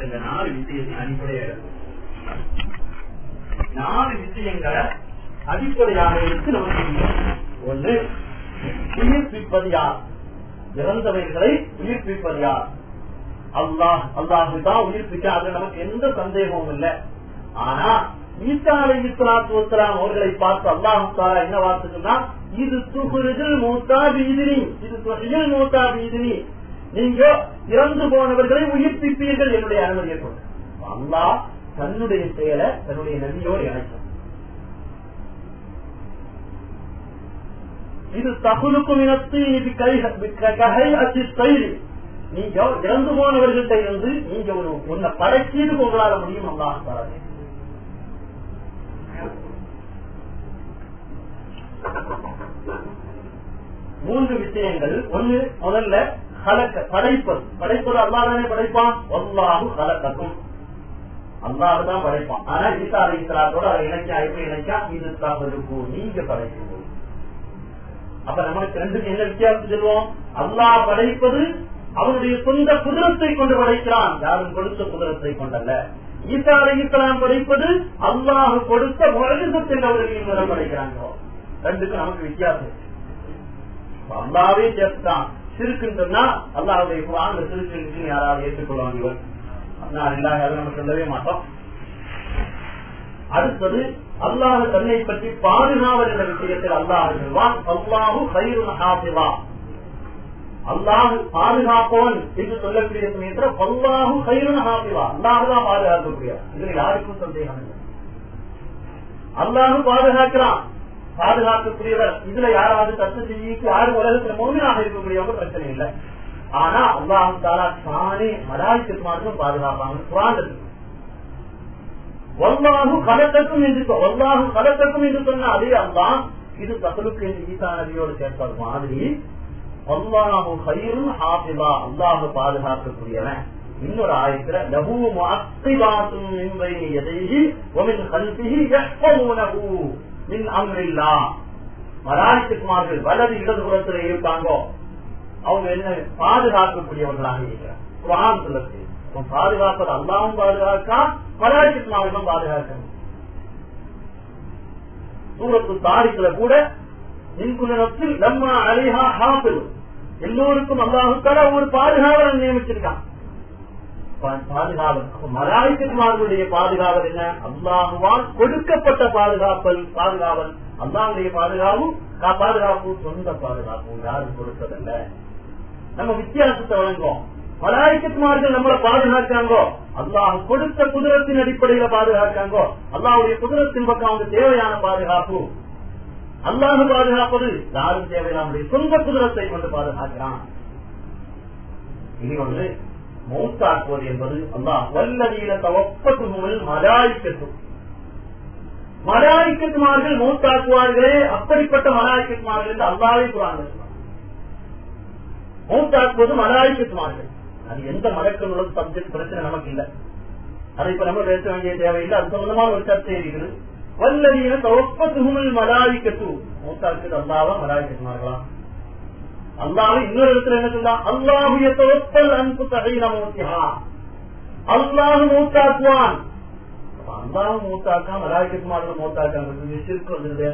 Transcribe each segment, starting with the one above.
இப்ப இந்த நாலு விஷயத்தை அடிப்படையாக எடுக்கும் நாலு விஷயங்களை அடிப்படையாக எடுத்து நமக்கு ஒன்று உயிர்ப்பிப்பது யார் இறந்தவைகளை உயிர்ப்பிப்பது யார் அல்லாஹ் அல்லாஹு தான் உயிர்ப்பிக்க அதுல நமக்கு எந்த சந்தேகமும் இல்லை ஆனா ஈசா அலை இஸ்லாத்து வசலாம் அவர்களை பார்த்து அல்லாஹு தாலா என்ன வார்த்தைன்னா இது துகுருதில் மூத்தா பீதினி இது துகில் மூத்தா பீதினி நீங்க இறந்து போனவர்களை உயிர்ப்பிப்பீர்கள் என்னுடைய அனுமதியை கொண்டு அல்லாஹ் தன்னுடைய செயலை தன்னுடைய நன்றியோடு இணைக்கும் இது தகுலுக்கும் கை அச்சு செயலி நீங்க இறந்து போனவர்கள்ட்ட இருந்து நீங்க ஒரு ஒன்ன படைச்சீடு உங்களால முடியும் அல்லாஹ் தராது மூன்று விஷயங்கள் ஒண்ணு முதல்ல கலக்க படைப்பது படைப்பது அல்லாதானே படைப்பான் அல்லாஹு கலக்கக்கும் அல்லாஹ் தான் படைப்பான் ஆனா ஈசா அலி இஸ்லாத்தோட அதை இணைக்கா எப்படி இணைக்கா இது தவறுக்கு நீங்க படைக்கணும் அப்ப நமக்கு ரெண்டுக்கு என்ன வித்தியாசம் சொல்லுவோம் அல்லாஹ் படைப்பது அவனுடைய சொந்த குதிரத்தை கொண்டு படைக்கிறான் யாரும் கொடுத்த குதிரத்தை கொண்டல்ல ஈசா அலி இஸ்லாம் படைப்பது அல்லாஹ் கொடுத்த உலகத்தில் அவர்கள் மூலம் படைக்கிறாங்க ரெண்டுக்கும் நமக்கு வித்தியாசம் அல்லாவே சேர்த்துதான் சிறுக்குன்னு சொன்னா அல்லாவுடைய குரான் சிறுக்கு யாராவது ஏற்றுக்கொள்வாங்க இவர் நான் இல்லாத நம்ம சொல்லவே மாட்டோம் அடுத்தது அல்லாஹ் தன்னை பற்றி பாதுகாவல் என்ற விஷயத்தில் அல்லாஹ் சொல்வான் அல்லாஹு கயிறு ஹாசிவா அல்லாஹு பாதுகாப்பவன் என்று சொல்லக்கூடிய சமயத்தில் அல்லாஹு கயிறு ஹாசிவா அல்லாஹுதான் பாதுகாக்கக்கூடிய இதுல யாருக்கும் சந்தேகம் இல்லை அல்லாஹு பாதுகாக்கிறான் பாதுகாக்கக்கூடியவர் இதுல யாராவது தத்து செய்யிக்கு யாரும் உலகத்துல மௌனியாக இருக்கக்கூடியவங்க பிரச்சனை இல்லை ஆனா அல்லாஹு தாலா தானே மலாய்க்கு மாற்றம் பாதுகாப்பாங்க குரான் ஒல்லாஹு கலத்தக்கும் என்று ஒல்லாஹு கலத்தக்கும் என்று சொன்ன அதே அல்லாஹ் இது தகலுக்கு என்று ஈசா நபியோடு சேர்ப்பது மாதிரி அல்லாஹு கயிறும் ஹாஃபிலா அல்லாஹு பாதுகாக்கக்கூடியவன் இன்னொரு ஆயத்துல லஹு முஅத்திபாத்தும் மின் பைனி யதைஹி வ மின் கல்பிஹி யஹ்ஃபதுனஹு மின் அம்ரில்லாஹ் மலாய்க்குமார்கள் வலது இடது புறத்தில் இருக்காங்கோ அவங்க என்ன பாதுகாக்கக்கூடியவர்களாக இருக்கிறார் குரான் சொல்லத்து பாதுகாப்பது அல்லாவும் பாதுகாக்கா மலாய்க்குமார்களும் பாதுகாக்கணும் சூரத்து தாரிக்குல கூட இன்குலத்தில் நம்ம அலிஹா ஹாபில் எல்லோருக்கும் அல்லாஹுக்கான ஒரு பாதுகாவலன் நியமிச்சிருக்கான் பாதுகாவல் மலாய்க்குமார்களுடைய பாதுகாவல் என்ன அல்லாஹுவால் கொடுக்கப்பட்ட பாதுகாப்பல் பாதுகாவல் அல்லாவுடைய பாதுகாப்பும் பாதுகாப்பு சொந்த பாதுகாப்பு யாரும் கொடுத்ததல்ல நம்ம வித்தியாசத்தை வழங்குவோம் மலாய்க்குமார்கள் நம்மளை பாதுகாக்காங்கோ அல்லாஹ் கொடுத்த குதிரத்தின் அடிப்படையில பாதுகாக்காங்கோ அல்லாவுடைய குதிரத்தின் பக்கம் அவங்க தேவையான பாதுகாப்பு அல்லாஹ் பாதுகாப்பது யாரும் தேவையில்லாம சொந்த குதிரத்தை கொண்டு பாதுகாக்கிறான் இனி ஒன்று மௌத்தாக்குவது என்பது அல்லாஹ் வல்லதீன தவப்பது மலாய்க்கத்து மலாய்க்கத்துமார்கள் மௌத்தாக்குவார்களே அப்படிப்பட்ட மலாய்க்கத்துமார்கள் என்று அல்லாவே குரான் மௌத்தாக்குவது மலாய்க்கத்துமார்கள் அது எந்த மலக்களோட சப்ஜெக்ட் பிரச்சனை நமக்கு இல்லை அதை இப்ப நம்ம பேச வேண்டிய தேவையில்லை அது சம்பந்தமான ஒரு சர்ச்சை இருக்குது வல்லதீன தவப்பதுகுமல் மலாய்க்கத்து மௌத்தாக்குவது அல்லாவா மலாய்க்கத்துமார்களா அல்லாஹ் இன்னொரு இடத்துல என்ன சொல்லலாம் அல்லாஹுய தவப்பல் அன்பு தகையில மூத்தியா அல்லாஹ் மூத்தாக்குவான் அல்லாஹ் மூத்தாக்கா மலாய்க்கத்துமார்கள் மூத்தாக்காங்க சிறுக்கு வந்துருது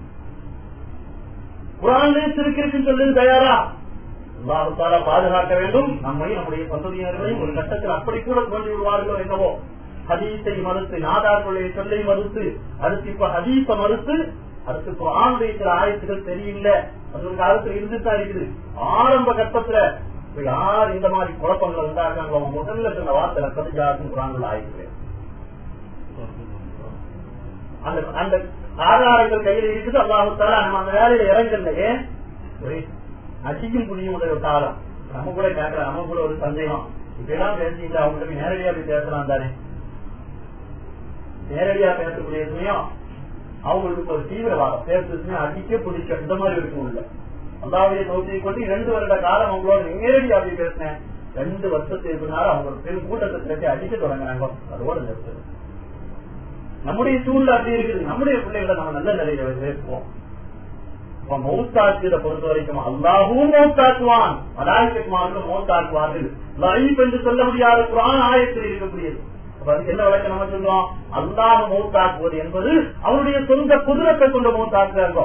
குரான்லே சிறுக்கு இருக்குன்னு சொல்லுது தயாரா அல்லாஹால பாதுகாக்க வேண்டும் நம்மை நம்முடைய சந்ததியினர்களையும் ஒரு கட்டத்தில் அப்படி கூட தோன்றி விடுவார்களோ என்னவோ ஹதீஸை மறுத்து நாதாக்களுடைய சொல்லை மறுத்து அடுத்து இப்ப ஹதீஸ மறுத்து அடுத்து குரானுடைய சில ஆயத்துகள் தெரியல அது ஒரு காலத்துல இருந்துதான் இருக்குது ஆரம்ப கட்டத்துல இப்ப யார் இந்த மாதிரி குழப்பங்கள் உண்டாக்காங்களோ அவங்க முதல்ல சொன்ன வார்த்தை கதிஜாக்கும் குரான்கள் ஆயிடுச்சு அந்த அந்த ஆதாரங்கள் கையில் இருக்குது அல்லாஹால நம்ம அந்த வேலையில இறங்கலையே அடிக்கும் புரியும் ஒரு காலம் நம்ம கூட கேட்கலாம் நம்ம கூட ஒரு சந்தேகம் இப்பெல்லாம் பேசிட்டு அவங்க போய் நேரடியா போய் பேசலாம் தானே நேரடியா பேசக்கூடிய சமயம் அவங்களுக்கு ஒரு தீவிரவாதம் பேசுறதுமே அடிக்க பிடிக்க இந்த மாதிரி இருக்கும் உள்ள அல்லாவுடைய தோற்றியை கொண்டு இரண்டு வருட காலம் அவங்களோட நேரடியா போய் பேசினேன் ரெண்டு வருஷத்துக்கு பின்னால் அவங்க பெரும் கூட்டத்தை திரட்டி அடிக்க தொடங்கினாங்க அதோட நிறுத்தது நம்முடைய சூழ்நிலை அப்படி இருக்குது நம்முடைய பிள்ளைகளை நம்ம நல்ல நிலையில வைப்போம் இப்ப மௌத்தாக்குறத பொறுத்த வரைக்கும் அல்லாஹும் மௌத்தாக்குவான் மலாய்க்குமார்களும் மௌத்தாக்குவார்கள் லைஃப் என்று சொல்ல முடியாத குரான் ஆயத்தில் இருக்கக்கூடியது அப்ப அதுக்கு என்ன வழக்கம் நம்ம சொல்றோம் அல்லாஹ் மௌத்தாக்குவது என்பது அவருடைய சொந்த குதிரத்தை கொண்டு மௌத்தாக்குறாங்க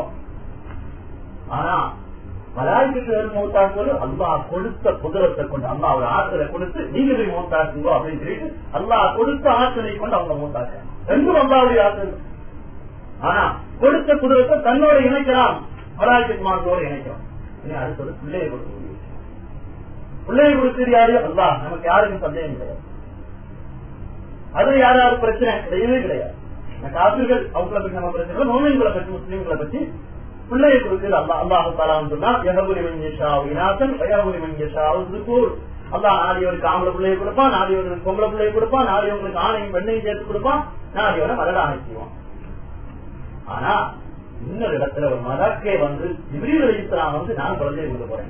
ஆனா மலாய்க்கு மௌத்தாக்குவது அல்லாஹ் கொடுத்த குதிரத்தை கொண்டு அல்லாஹ் ஒரு ஆற்றலை கொடுத்து நீங்க போய் மௌத்தாக்குங்க அப்படின்னு சொல்லிட்டு அல்லாஹ் கொடுத்த ஆற்றலை கொண்டு அவங்க மௌத்தாக்க ரெண்டும் அல்லாவுடைய ஆற்றல் ஆனா கொடுத்த குதிரத்தை தன்னோட இணைக்கலாம் மலாய்க்குமாரோட இணைக்கலாம் இனி அடுத்தது பிள்ளையை கொடுக்க முடியும் பிள்ளையை கொடுத்தது யாரு அல்லா நமக்கு யாருக்கும் சந்தேகம் கிடையாது அது யாராவது பிரச்சனை கிடையவே கிடையாது காப்பிர்கள் அவங்களை பற்றி நம்ம பிரச்சனை நோமின்களை பற்றி முஸ்லீம்களை பற்றி பிள்ளையை கொடுக்கிறது அல்லா அல்லாஹு தாலான்னு சொன்னா எகபுரி மஞ்சா விநாசன் வயபுரி மஞ்சா திருப்பூர் அல்லா நாடியவனுக்கு ஆம்பளை பிள்ளையை கொடுப்பான் நாடியவனுக்கு பொம்பளை பிள்ளையை கொடுப்பான் நாடியவங்களுக்கு ஆணையும் பெண்ணையும் சேர்த்து கொடுப்பான் நாடியவனை மலடானை செய்வான் ஆனா இன்னொரு இடத்துல ஒரு மதக்கே வந்து இபிரீல் அலிஸ்லாம் வந்து நான் குழந்தையை கொடுக்க போறேன்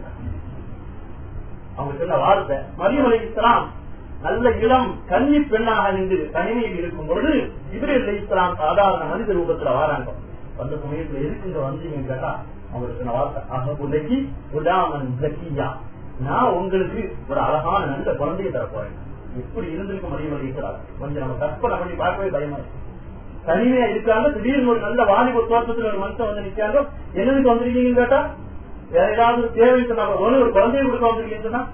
அவங்க சொன்ன வார்த்தை மரியம் அலிஸ்லாம் நல்ல இளம் கன்னி பெண்ணாக நின்று தனிமையில் இருக்கும் பொழுது இபிரீல் அலிஸ்லாம் சாதாரண மனித ரூபத்துல வாராங்க வந்த சமயத்துல இருக்குங்க வந்தீங்கன்னு கேட்டா அவங்க சொன்ன வார்த்தை அகபுலகி உடாமன் ஜக்கியா நான் உங்களுக்கு ஒரு அழகான நல்ல குழந்தையை தர போறேன் எப்படி இருந்திருக்க மரியம் அலிஸ்லாம் கொஞ்சம் நம்ம கற்பனை பண்ணி பார்க்கவே பயமா இருக்கு தனிமையா இருக்காங்க திடீர்னு ஒரு நல்ல வாலிப தோட்டத்துல ஒரு மனுஷன் வந்து நிக்காங்க என்னதுக்கு வந்திருக்கீங்கன்னு கேட்டா வேற ஏதாவது தேவை சொன்னாங்க ஒண்ணு ஒரு குழந்தைய கொடுக்க வந்திருக்கீங்கன்னு சொன்னா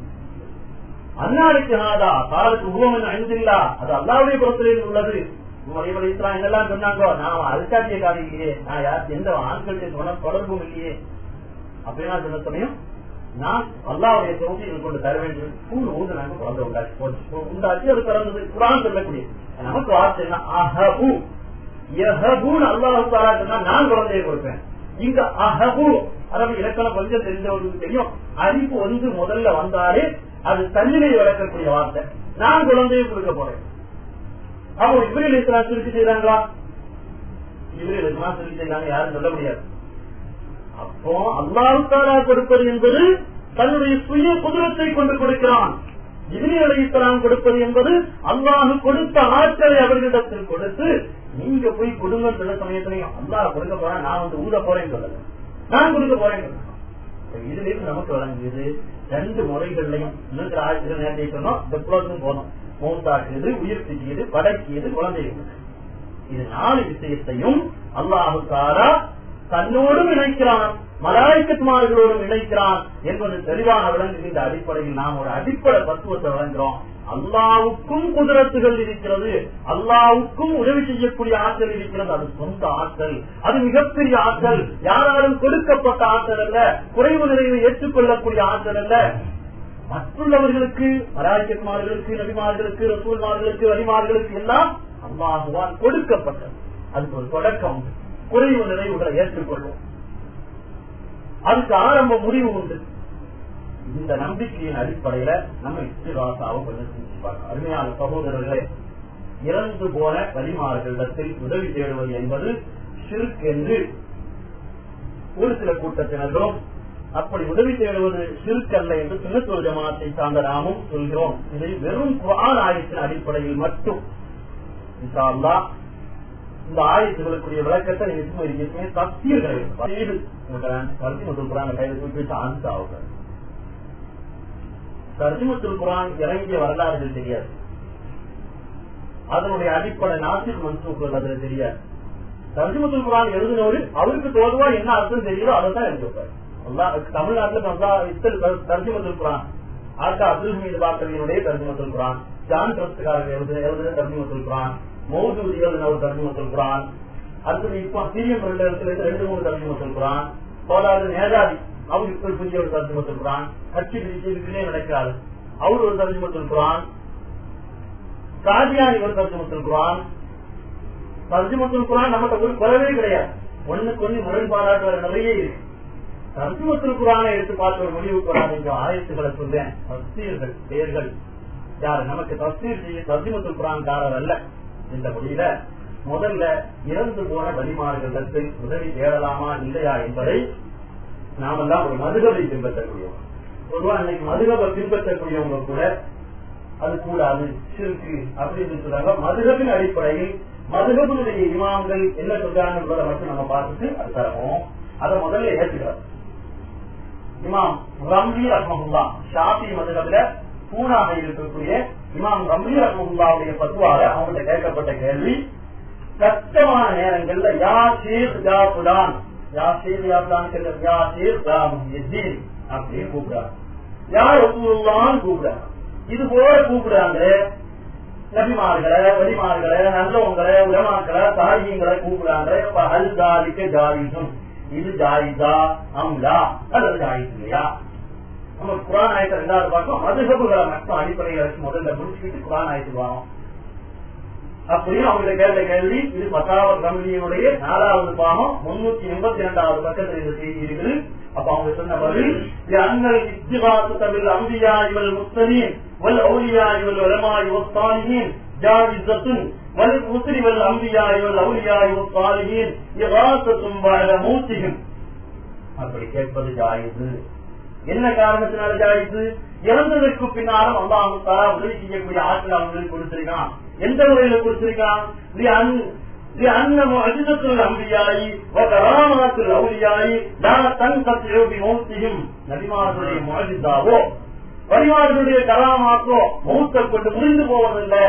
அன்னாருக்கு நாதா காலத்து உருவம் அழிந்தில்லா அது அல்லாவுடைய புறத்திலே உள்ளது மறைவடைத்தான் என்னெல்லாம் சொன்னாங்க நான் அழுக்காட்டிய காரி இல்லையே நான் யார் எந்த ஆண்களுடைய தொடர்பும் இல்லையே அப்படின்னா சொன்ன சமயம் நான் அல்லாவுடைய தொகுதியில் கொண்டு தர வேண்டும் கூடு ஊந்து நாங்க குழந்தை உண்டாச்சு உண்டாச்சு அது பிறந்தது குரான் சொல்லக்கூடிய நமக்கு வார்த்தை என்ன அஹபு யஹபுன்னு அல்லாஹு தாலா சொன்னா நான் குழந்தையை கொடுப்பேன் இங்க அஹபு அரபு இலக்கணம் கொஞ்சம் தெரிஞ்சவர்களுக்கு தெரியும் அறிவு வந்து முதல்ல வந்தாலே அது தன்னிலை வளர்க்கக்கூடிய வார்த்தை நான் குழந்தையை கொடுக்க போறேன் அப்போ இவரில் இஸ்லாம் திருச்சி செய்யறாங்களா இவரில் இஸ்லாம் திருச்சி செய்யறாங்க யாரும் சொல்ல முடியாது அப்போ அல்லாஹாலா கொடுப்பது என்பது தன்னுடைய சுய குதிரத்தை கொண்டு கொடுக்கிறான் இவனி அலைத்தலாம் கொடுப்பது என்பது அல்லாஹு கொடுத்த ஆற்றலை அவர்களிடத்தில் கொடுத்து நீங்க போய் கொடுங்க சொல்ல சமயத்திலையும் அல்லாஹ் கொடுக்க போறேன் நான் வந்து ஊத போறேன்னு சொல்லல நான் கொடுக்க போறேன் இதுல இருந்து நமக்கு வழங்கியது ரெண்டு முறைகள்லையும் இருக்கிற ஆட்சிகள் நேரத்தை சொன்னோம் டெப்ளோஸும் போனோம் மௌத்தாக்கியது உயிர் திட்டியது படக்கியது குழந்தைகள் இது நாலு விஷயத்தையும் அல்லாஹு தாரா தன்னோடும் இணைக்கிறான் மலாய்க்கத்மார்களோடும் இணைக்கிறான் என்பது தெளிவாக விளங்குகின்ற அடிப்படையில் நாம் ஒரு அடிப்படை தத்துவத்தை வழங்குகிறோம் அல்லாவுக்கும் குதிரத்துகள் இருக்கிறது அல்லாவுக்கும் உதவி செய்யக்கூடிய ஆற்றல் இருக்கிறது அது சொந்த ஆற்றல் அது மிகப்பெரிய ஆற்றல் யாராலும் கொடுக்கப்பட்ட ஆற்றல் அல்ல குறைவு நிலையை ஏற்றுக்கொள்ளக்கூடிய ஆற்றல் அல்ல மற்றுள்ளவர்களுக்கு மராய்க்கத்மார்களுக்கு நபிமார்களுக்கு ரசூல்மார்களுக்கு வரிமார்களுக்கு எல்லாம் அல்லாஹுவால் கொடுக்கப்பட்டது அதுக்கு ஒரு தொடக்கம் குறைவு நிறைவுகளை ஏற்றுக்கொள்வோம் அதுக்கு ஆரம்ப முடிவு உண்டு இந்த நம்பிக்கையின் அடிப்படையில நம்ம இஸ்திராசாவை கொஞ்சம் சிந்திச்சு பார்க்கணும் அருமையான சகோதரர்களே இறந்து போன வழிமார்களிடத்தில் உதவி தேடுவது என்பது ஷிர்க் என்று ஒரு சில கூட்டத்தினரும் அப்படி உதவி தேடுவது ஷிர்க் அல்ல என்று சுண்ணத்துவ ஜமாத்தை சார்ந்த நாமும் சொல்கிறோம் இதை வெறும் குரான் ஆயத்தின் அடிப்படையில் மட்டும் இன்ஷா அல்லாஹ் இந்த ஆயத்துகளுக்குரிய விளக்கத்தை நீங்க சும்மா இருக்கீங்க தப்சீர்கள் தர்ஜிமத்துல் குரான் கையில் குறிப்பிட்டு ஆன்ஸ் ஆகுங்க தர்ஜிமத்துல் குரான் இறங்கிய வரலாறுகள் தெரியாது அதனுடைய அடிப்படை நாசிக் மன்சூக்கள் அதுல தெரியாது தர்ஜிமத்துல் குரான் எழுதினவரு அவருக்கு தோதுவா என்ன அர்த்தம் தெரியுதோ அதை தான் எழுதி வைப்பார் தமிழ்நாட்டில் தர்ஜிமத்துல் குரான் ஆக்கா அப்துல் மீது பாக்கவியனுடைய தர்ஜிமத்துல் குரான் ஜான் ட்ரஸ்டுக்காரர் எழுதின எழுதின தர்ஜிமத்துல் குரான் மௌதூதி எழுதின ஒரு தர்ஜிமத்துல் குரான் அடுத்தது இப்ப சீரியம் ரெண்டு இடத்துல ரெண்டு மூணு தர்ஜிமத்துல் குரான் போதாது நேதாதி அவர் இப்ப புதிய ஒரு தர்ஜிமத்துல் குரான் கட்சி பிரிச்சுக்குன்னே நடக்காது அவர் ஒரு தர்ஜிமத்துல் குரான் காதியானி ஒரு தர்ஜிமத்துல் குரான் தர்ஜிமத்துல் குரான் நம்மகிட்ட ஒரு குறவே கிடையாது ஒண்ணுக்கு ஒண்ணு முரண்பாடாட்டு நிறைய இருக்கு தர்ஜிமத்துல் குரானை எடுத்து பார்த்து ஒரு முடிவுக்கு வராங்க ஆயத்துக்களை சொல்றேன் தஸ்தீர்கள் பெயர்கள் யார் நமக்கு தஸ்தீர் செய்ய தர்ஜிமத்துல் குரான் காரர் அல்ல இந்த முடியல முதல்ல இறந்து போன வழிமாறுகளிடத்தில் உதவி தேடலாமா இல்லையா என்பதை நாமெல்லாம் ஒரு மதுகவை பின்பற்றக்கூடியவங்க பொதுவா இன்னைக்கு மதுகவை பின்பற்றக்கூடியவங்க கூட அது கூடாது சிறுக்கு அப்படின்னு சொல்றாங்க மதுகபின் அடிப்படையில் மதுகபினுடைய இமாம்கள் என்ன சொல்றாங்க என்பதை மட்டும் நம்ம பார்த்துட்டு அது தரவோம் அதை முதல்ல ஏற்றுக்கிறார் இமாம் ரம்லி ரஹ்மஹுல்லா ஷாஃபி மதுரபில பூனாக இருக்கக்கூடிய இமாம் ரம்லி ரஹ்மஹுல்லாவுடைய பத்துவாக அவங்கள்ட்ட கேட்கப்பட்ட கேள்வி கஷ்டமான நேரங்கள்ல யா ஷேக் யா புலான் யா ஷேக் யா புலான் யா ஷேக் யா முஹியத்தீன் அப்படின்னு கூப்பிடுறாங்க யார் ரசூலுல்லான்னு கூப்பிடுறாங்க இது போல கூப்பிடுறாங்க நபிமார்களை வலிமார்களை நல்லவங்களை உலமாக்களை தாரியங்களை கூப்பிடுறாங்க இப்ப அல் தாலிக்க ஜாயிசும் இது ஜாயிதா அம்லா அல்லது ஜாயிஸ் இல்லையா நம்ம குரான் ஆயத்தை ரெண்டாவது பார்க்கும் மதுகபுகளை மட்டும் அடிப்படையில் வச்சு முதல்ல முடிச்சுக்கிட்டு குரான் ஆயத்துக்கு வரோம் அப்படியும் அவங்களை கேட்ட கேள்வி இது பத்தாவது கமிட்டியினுடைய நாலாவது பாகம் முன்னூத்தி எண்பத்தி இரண்டாவது பக்கத்தில் இந்த செய்தி இருக்குது அப்ப அவங்க சொன்ன பதில் அண்ணல் இத்திவாசு தமிழ் அம்பியா இவள் முஸ்தலீன் வல் அவுலியா இவள் வலமா இவஸ்தானியின் ஜாவிசத்துன் வல் முஸ்லி வல் அம்பியா இவள் அவுலியா இவஸ்தானியின் இவாசத்தும் வாழ மூத்தியும் அப்படி கேட்பது ஜாயிது என்ன காரணத்தினால ஜாயிது இறந்ததற்கு பின்னாலும் அல்லாஹு தாரா உதவி செய்யக்கூடிய ஆற்றல் அவங்களுக்கு கொடுத்திருக்கான் எந்த முறையில கொடுத்திருக்கான் لأن معجزة الأنبياء وكرامات الأولياء لا تنقطع بموتهم நபிமார்களுடைய முழஜிதாவோ வழிமார்களுடைய கராமாக்கோ மௌத்தை கொண்டு முடிந்து போவதில்லை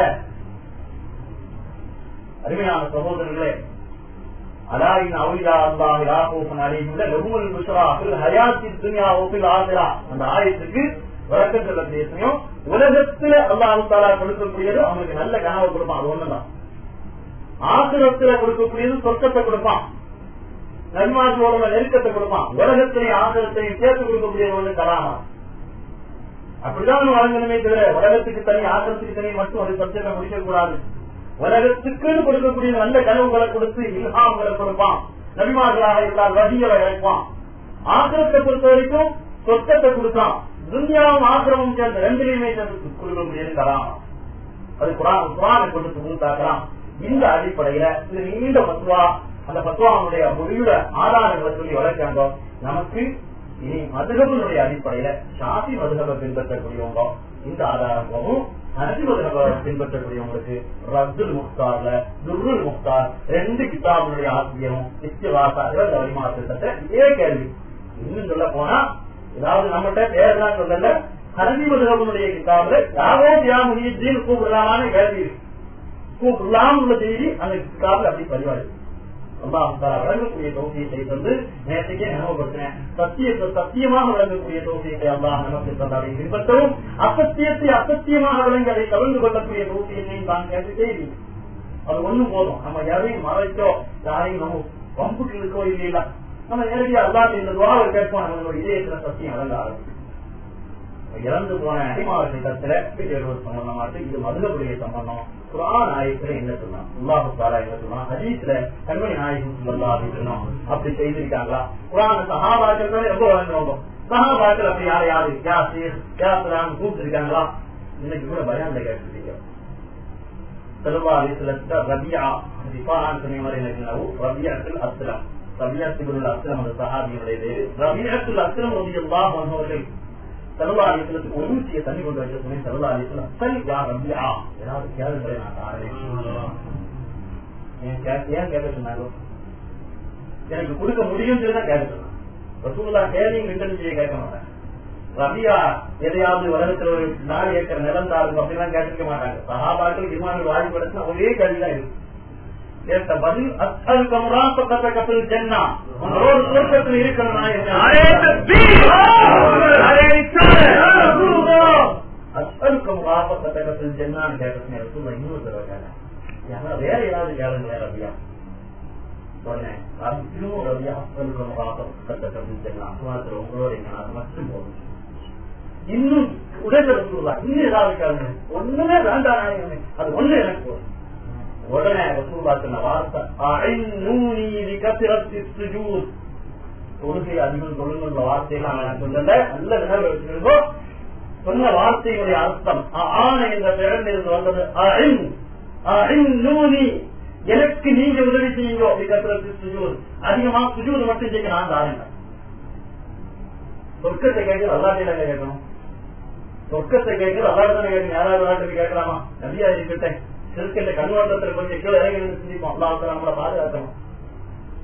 அருமையான சகோதரர்களே அலாயின் அவுலியா அல்லாஹ் யாகூஃபன் அலைஹிம் லஹுமுல் புஷ்ரா ஃபில் ஹயாத்தித் துன்யா வ ஃபில் ஆখিরা அந்த ஆயத்துக்கு விளக்கம் சொல்லக்கூடிய சமயம் உலகத்துல அல்லாஹ் தாலா கொடுக்கக்கூடியது அவங்களுக்கு நல்ல கனவை கொடுப்பான் அது ஒண்ணுதான் ஆசிரத்துல கொடுக்கக்கூடியது சொர்க்கத்தை கொடுப்பான் நன்மார்களோட நெருக்கத்தை கொடுப்பான் உலகத்திலையும் ஆசிரத்தையும் சேர்த்து கொடுக்கக்கூடியது ஒண்ணு கலாமா அப்படிதான் வழங்கணுமே தவிர உலகத்துக்கு தனி ஆசிரத்துக்கு தனி மட்டும் ஒரு சப்ஜெக்ட முடிக்க கூடாது உலகத்துக்குன்னு கொடுக்கக்கூடிய நல்ல கனவுகளை கொடுத்து இல்ஹாம்களை கொடுப்பான் நபிமார்களாக இருந்தால் வதிகளை இறப்பான் ஆசிரத்தை பொறுத்த வரைக்கும் சொர்க்கத்தை கொடுத்தான் துன்யாவும் ஆசிரமும் சேர்ந்த ரெண்டுலையுமே சேர்ந்து கொடுக்கக்கூடியது கலாம் அது குரான் குரானை கொடுத்து முன்தாக்கலாம் இந்த அடிப்படையில இது நீண்ட பத்துவா அந்த பத்துவாவுடைய முடிவுல ஆதாரங்களை சொல்லி வளர்க்காங்க நமக்கு இனி மதுகபனுடைய அடிப்படையில ஷாதி மதுகபை பின்பற்றக்கூடியவங்க இந்த ஆதாரங்களும் ஹனதி மதுகபை பின்பற்றக்கூடியவங்களுக்கு ரத்துல் முக்தார்ல துர்ருல் முக்தார் ரெண்டு கிதாபுடைய ஆசிரியரும் இஸ்திவாசா இவங்க வலிமா திட்டத்தை இதே கேள்வி இன்னும் சொல்ல போனா ஏதாவது நம்மகிட்ட பேரெல்லாம் சொல்லல ஹனதி மதுகபனுடைய கிதாபுல யாரோ தியாமுகின்னு கூப்பிடலாமான்னு கேள்வி இருக்கு கூப்பிடலாம் உள்ள செய்தி அந்த கிதாபுல அப்படி பதிவாடு வழங்கக்கூடிய தோசியத்தை தந்து நேற்றுக்கே ஞாபகப்படுத்தினேன் சத்தியத்தை சத்தியமாக வழங்கக்கூடிய தோசியத்தை அல்லாஹ் நமக்கு தந்தாரை பின்பற்றவும் அசத்தியத்தை அசத்தியமாக விளங்கி அதை கலந்து கொள்ளக்கூடிய தோசியத்தையும் தான் கேட்டு செய்தி அது ஒண்ணும் போதும் நம்ம யாரையும் மறைச்சோ யாரையும் நம்ம பம்புக்கு இருக்கோ இல்லையா நம்ம நேரடியாக அல்லாத இந்த துவாவை கேட்போம் நம்மளோட இதயத்துல சத்தியம் வழங்க ஆரம்பிக்கும் இறந்து போன அடிமாவட்ட கருத்துல வீட்டு சம்பந்தமாட்டு இது மதுரபுடைய சம்பந்தம் குரான் ஆயத்துல என்ன சொன்னான் அல்லாஹு தாலா என்ன சொன்னான் ஹதீஸ்ல கண்மணி நாயகம் சொல்லா அப்படின்னு சொன்னோம் அப்படி செய்திருக்காங்களா குரான் சகாபாக்கள் தான் ரொம்ப வளர்ந்தவங்க சகாபாக்கள் அப்படி யார் யாரு யாசிர் யாசிராம் கூப்பிட்டு இன்னைக்கு கூட பயான்ல கேட்டுருக்கீங்க செல்வா அலிஸ்லத்துல ரபியா ரிஃபான் சொன்ன மாதிரி எனக்கு ரபியாத்தில் அஸ்லம் ரபியாத்துல் அஸ்லம் அந்த சஹாபியுடைய பேரு ரபியாத்துல் அஸ்லம் ரபியல்லாஹ் அவர்கள் சல்லா அலிஸ்லத்துக்கு ஒரு ஊசியை தண்ணி கொண்டு வைக்க சொல்லி சல்லா அலிஸ்லம் சரி யா ரபியா ஏதாவது கேளுங்களே நான் தாரேன் ஏன் கேட்க சொன்னாங்க எனக்கு கொடுக்க முடியும் சொல்லிதான் கேட்க சொன்னாங்க ரசூல்லா கேள்வியும் ரிட்டர்ன் செய்ய கேட்க மாட்டாங்க ரபியா எதையாவது உலகத்துல ஒரு நாலு ஏக்கர் நிலம் தாருங்க அப்படிலாம் கேட்டிருக்க மாட்டாங்க சகாபாக்கள் இமாமல் வாய்ப்படுத்தினா ஒரே கேள்விதான் இருக்கு கேட்ட பதில் அத்தல் கமரா பக்கத்த கப்பல் ஜென்னா உங்களோட சுருக்கத்தில் இருக்கணும் அத்தல் கமரா பக்கத்த கப்பல் ஜென்னான்னு கேட்டேன் ரசூல்லா இன்னொரு தடவை கேட்டேன் வேற ஏதாவது கேளுங்களேன் ரபியா சொன்னேன் இன்னும் ரபியா அத்தல் கமரா பக்கத்த கப்பல் ஜென்னா உங்களோட அது மட்டும் போதும் இன்னும் உடல் ரசூல்லா இன்னும் ஏதாவது கேளுங்க ஒண்ணுமே வேண்டாம் அது ஒண்ணு எனக்கு போதும் உடனே ரசூல்லா சொன்ன வார்த்தை அழைநூனி விகசிரத்தி சுஜூத் தொழுகை அதிகம் சொல்லுங்க வார்த்தையெல்லாம் நான் சொல்லல நல்ல நினைவு வச்சுக்கோ சொன்ன வார்த்தைகளுடைய அர்த்தம் ஆணை என்ற பிறந்திருந்து வந்தது அழைநூனி எனக்கு நீங்க உதவி செய்யுங்க விகசிரத்தி சுஜூத் அதிகமா சுஜூத் மட்டும் செய்ய நான் தாருங்க சொர்க்கத்தை கேட்க அல்லாட்டில கேட்கணும் சொர்க்கத்தை கேட்கிற அல்லாட்டு கேட்கணும் யாராவது விளையாட்டு கேட்கலாமா நபியா இருக்கட்டேன் சிறுக்கின்ற கண்ணோட்டத்தில் கொஞ்சம் கீழே இறங்கி சிந்திப்போம் அல்லாஹ் நம்மளை பாதுகாக்கணும்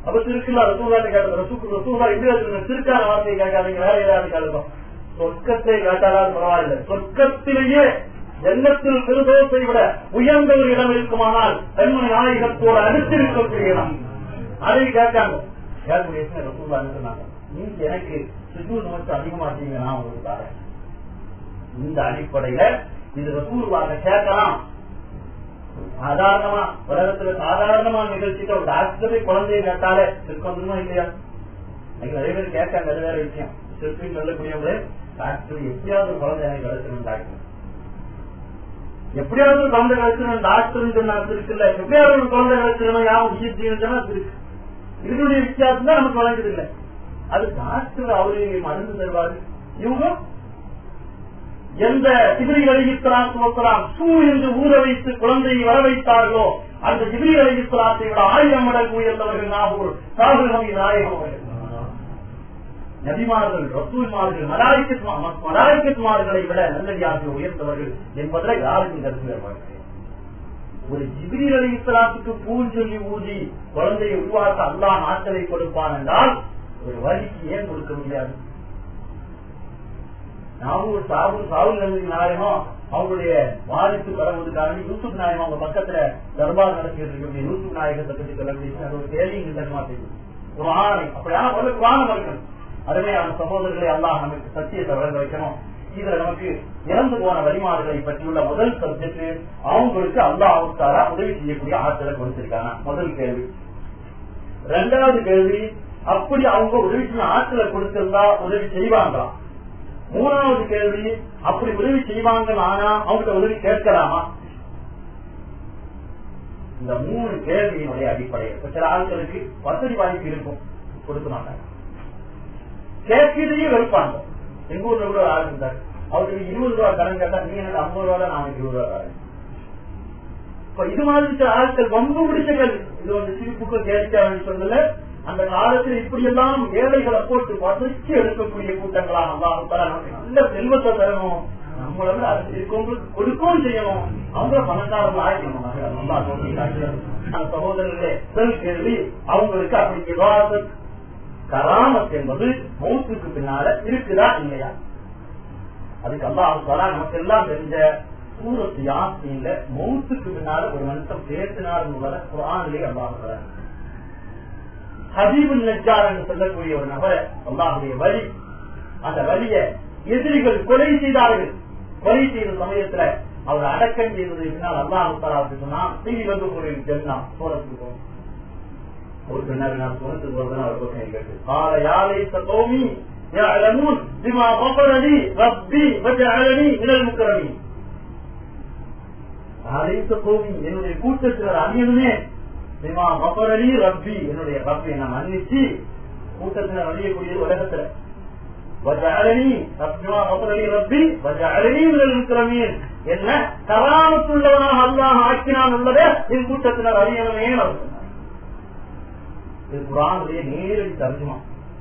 அப்ப திருக்குல ரசூலாட்ட கேட்டது ரசூக்கு ரசூலா இப்படி இருக்கு திருக்கான வார்த்தையை கேட்காதீங்க வேற ஏதாவது கேட்கணும் சொர்க்கத்தை கேட்டாலும் பரவாயில்லை சொர்க்கத்திலேயே ஜன்னத்தில் திருதோசை விட உயர்ந்த ஒரு இடம் இருக்குமானால் தன்மை நாயகத்தோடு அடுத்திருக்கக்கூடிய இடம் அதை கேட்காங்க கேட்கக்கூடிய ரசூலா என்ன சொன்னாங்க நீங்க எனக்கு சுஜூர் நோட்டு அதிகமாட்டீங்க நான் உங்களுக்கு தரேன் இந்த அடிப்படையில இது ரசூலுவாக கேட்கலாம் சாதாரணமா உலகத்துல சாதாரணமா நிகழ்ச்சிக்கு ஒரு டாக்டரை குழந்தைய கேட்டாலே திருக்கொந்தமா இல்லையா எனக்கு நிறைய பேர் கேட்காங்க அது வேற விஷயம் திருப்பி சொல்லக்கூடியவங்களே டாக்டர் எப்படியாவது ஒரு குழந்தை எனக்கு கிடைச்சிடும் டாக்டர் எப்படியாவது ஒரு குழந்தை கிடைச்சிடும் டாக்டர் சொன்னா இருக்குல்ல எப்படியாவது ஒரு குழந்தை கிடைச்சிடணும் யாரும் விஷயத்தையும் சொன்னா இருக்கு இதனுடைய வித்தியாசம் தான் நமக்கு வழங்குது இல்லை அது டாக்டர் அவரு மருந்து தருவாரு இவங்க எந்த ஜிபிரி அலிகித்தலாம் சூ என்று ஊற வைத்து குழந்தையை வர வைத்தார்களோ அந்த ஜிபிரி அலிகித்தலாத்தை விட ஆயிரம் மடங்கு உயர்ந்தவர்கள் நாகூர் சாகுல் நபி நாயகம் அவர்கள் நபிமார்கள் ரசூல்மார்கள் மலாய்க்கத்மார்களை விட நல்லடியார்கள் உயர்ந்தவர்கள் என்பதில் யாருக்கும் கருத்து வேறுபாடு ஒரு ஜிபிரி அலி இஸ்லாத்துக்கு பூஞ்சொல்லி ஊதி குழந்தையை உருவாக்க அல்லா நாட்களை கொடுப்பான் என்றால் ஒரு வழிக்கு ஏன் கொடுக்க முடியாது நாகூர் சாபூர் சாவுல் நபி நாயகம் அவங்களுடைய வாரிசு பரவுவதற்காக யூசுப் நாயகம் அவங்க பக்கத்துல தர்பார் நடத்திட்டு இருக்கக்கூடிய யூசுப் நாயகத்தை பற்றி சொல்லக்கூடிய அது ஒரு கேள்வி தர்மா செய்யும் குரானை அப்படியான ஒரு குரானம் இருக்கணும் அருமையான சகோதரர்களை அல்லாஹ் நமக்கு சத்தியத்தை வழங்க வைக்கணும் இதுல நமக்கு இறந்து போன வழிமாறுகளை பற்றியுள்ள முதல் சப்ஜெக்ட் அவங்களுக்கு அல்லாஹாரா உதவி செய்யக்கூடிய ஆற்றலை கொடுத்திருக்காங்க முதல் கேள்வி ரெண்டாவது கேள்வி அப்படி அவங்க உதவி செய்ய ஆற்றலை கொடுத்திருந்தா உதவி செய்வாங்களா மூணாவது கேள்வி அப்படி உதவி செய்வாங்க ஆனா அவங்க உதவி கேட்கலாமா இந்த மூணு கேள்வியினுடைய அடிப்படையில் சில ஆட்களுக்கு வசதி வாய்ப்பு இருக்கும் கொடுக்க மாட்டாங்க கேட்கிறதையே வெறுப்பாங்க எங்க ஊர்ல கூட ஒரு ஆள் இருந்தார் அவருக்கு இருபது ரூபா கடன் கேட்டா நீங்க எனக்கு ஐம்பது ரூபா தான் நான் இருபது ரூபா தரேன் இப்ப இது மாதிரி சில ஆட்கள் ரொம்ப பிடிச்ச கேள்வி இது வந்து சிரிப்புக்கு கேட்க சொல்லல அந்த காலத்தில் இப்படி எல்லாம் ஏழைகளை போட்டு வதக்கி எடுக்கக்கூடிய கூட்டங்களா நல்லா நல்ல செல்வத்தை தரணும் நம்மள விட அது இருக்கவங்களுக்கு கொடுக்கவும் செய்யணும் அவங்கள பணக்காரங்க ஆயிக்கணும் நல்லா அந்த சகோதரர்களே செல் கேள்வி அவங்களுக்கு அப்படி விவாத கராமத் என்பது மௌத்துக்கு பின்னால இருக்குதா இல்லையா அதுக்கு அல்லாஹ் நமக்கு எல்லாம் தெரிஞ்ச சூரத்து யாசின்ல மௌத்துக்கு பின்னால ஒரு மனுஷன் பேசினார் குரானிலே அல்லாஹ் ஹபீபுல் நஜார் என்று சொல்லக்கூடிய ஒரு நபரை அல்லாஹுடைய வழி அந்த வழிய எதிரிகள் கொலை செய்தார்கள் கொலை செய்த சமயத்துல அவர் அடக்கம் செய்தது பின்னால் அல்லாஹு தாலாவுக்கு சொன்னா தீவி வந்து ஒரு ஜென்னா சோழத்துக்கு ஒரு பின்னர் நான் சோழத்துக்கு போறதுன்னு அவர் பக்கம் கேட்டு கால யாரை சோமி يعلمون بما غفر لي ربي وجعلني من المكرمين அழைத்த கோவி என்னுடைய கூட்டத்தினர் அணியனுமே பிமா மபரலி ரப்பி என்னுடைய ரப்பி என்ன மன்னிச்சு கூட்டத்தினர் அணியக்கூடியது உலகத்துல வஜஅலனி ரப்பிமா மபரலி ரப்பி வஜஅலனி மினல் முக்ரமீன் என்ன கராமத்துள்ளவனாக அல்லாஹ் ஆக்கினான் உள்ளதே என் கூட்டத்தினர் அறியணுமே அவர் சொன்னார் இது குரானுடைய நேரடி தர்ஜமா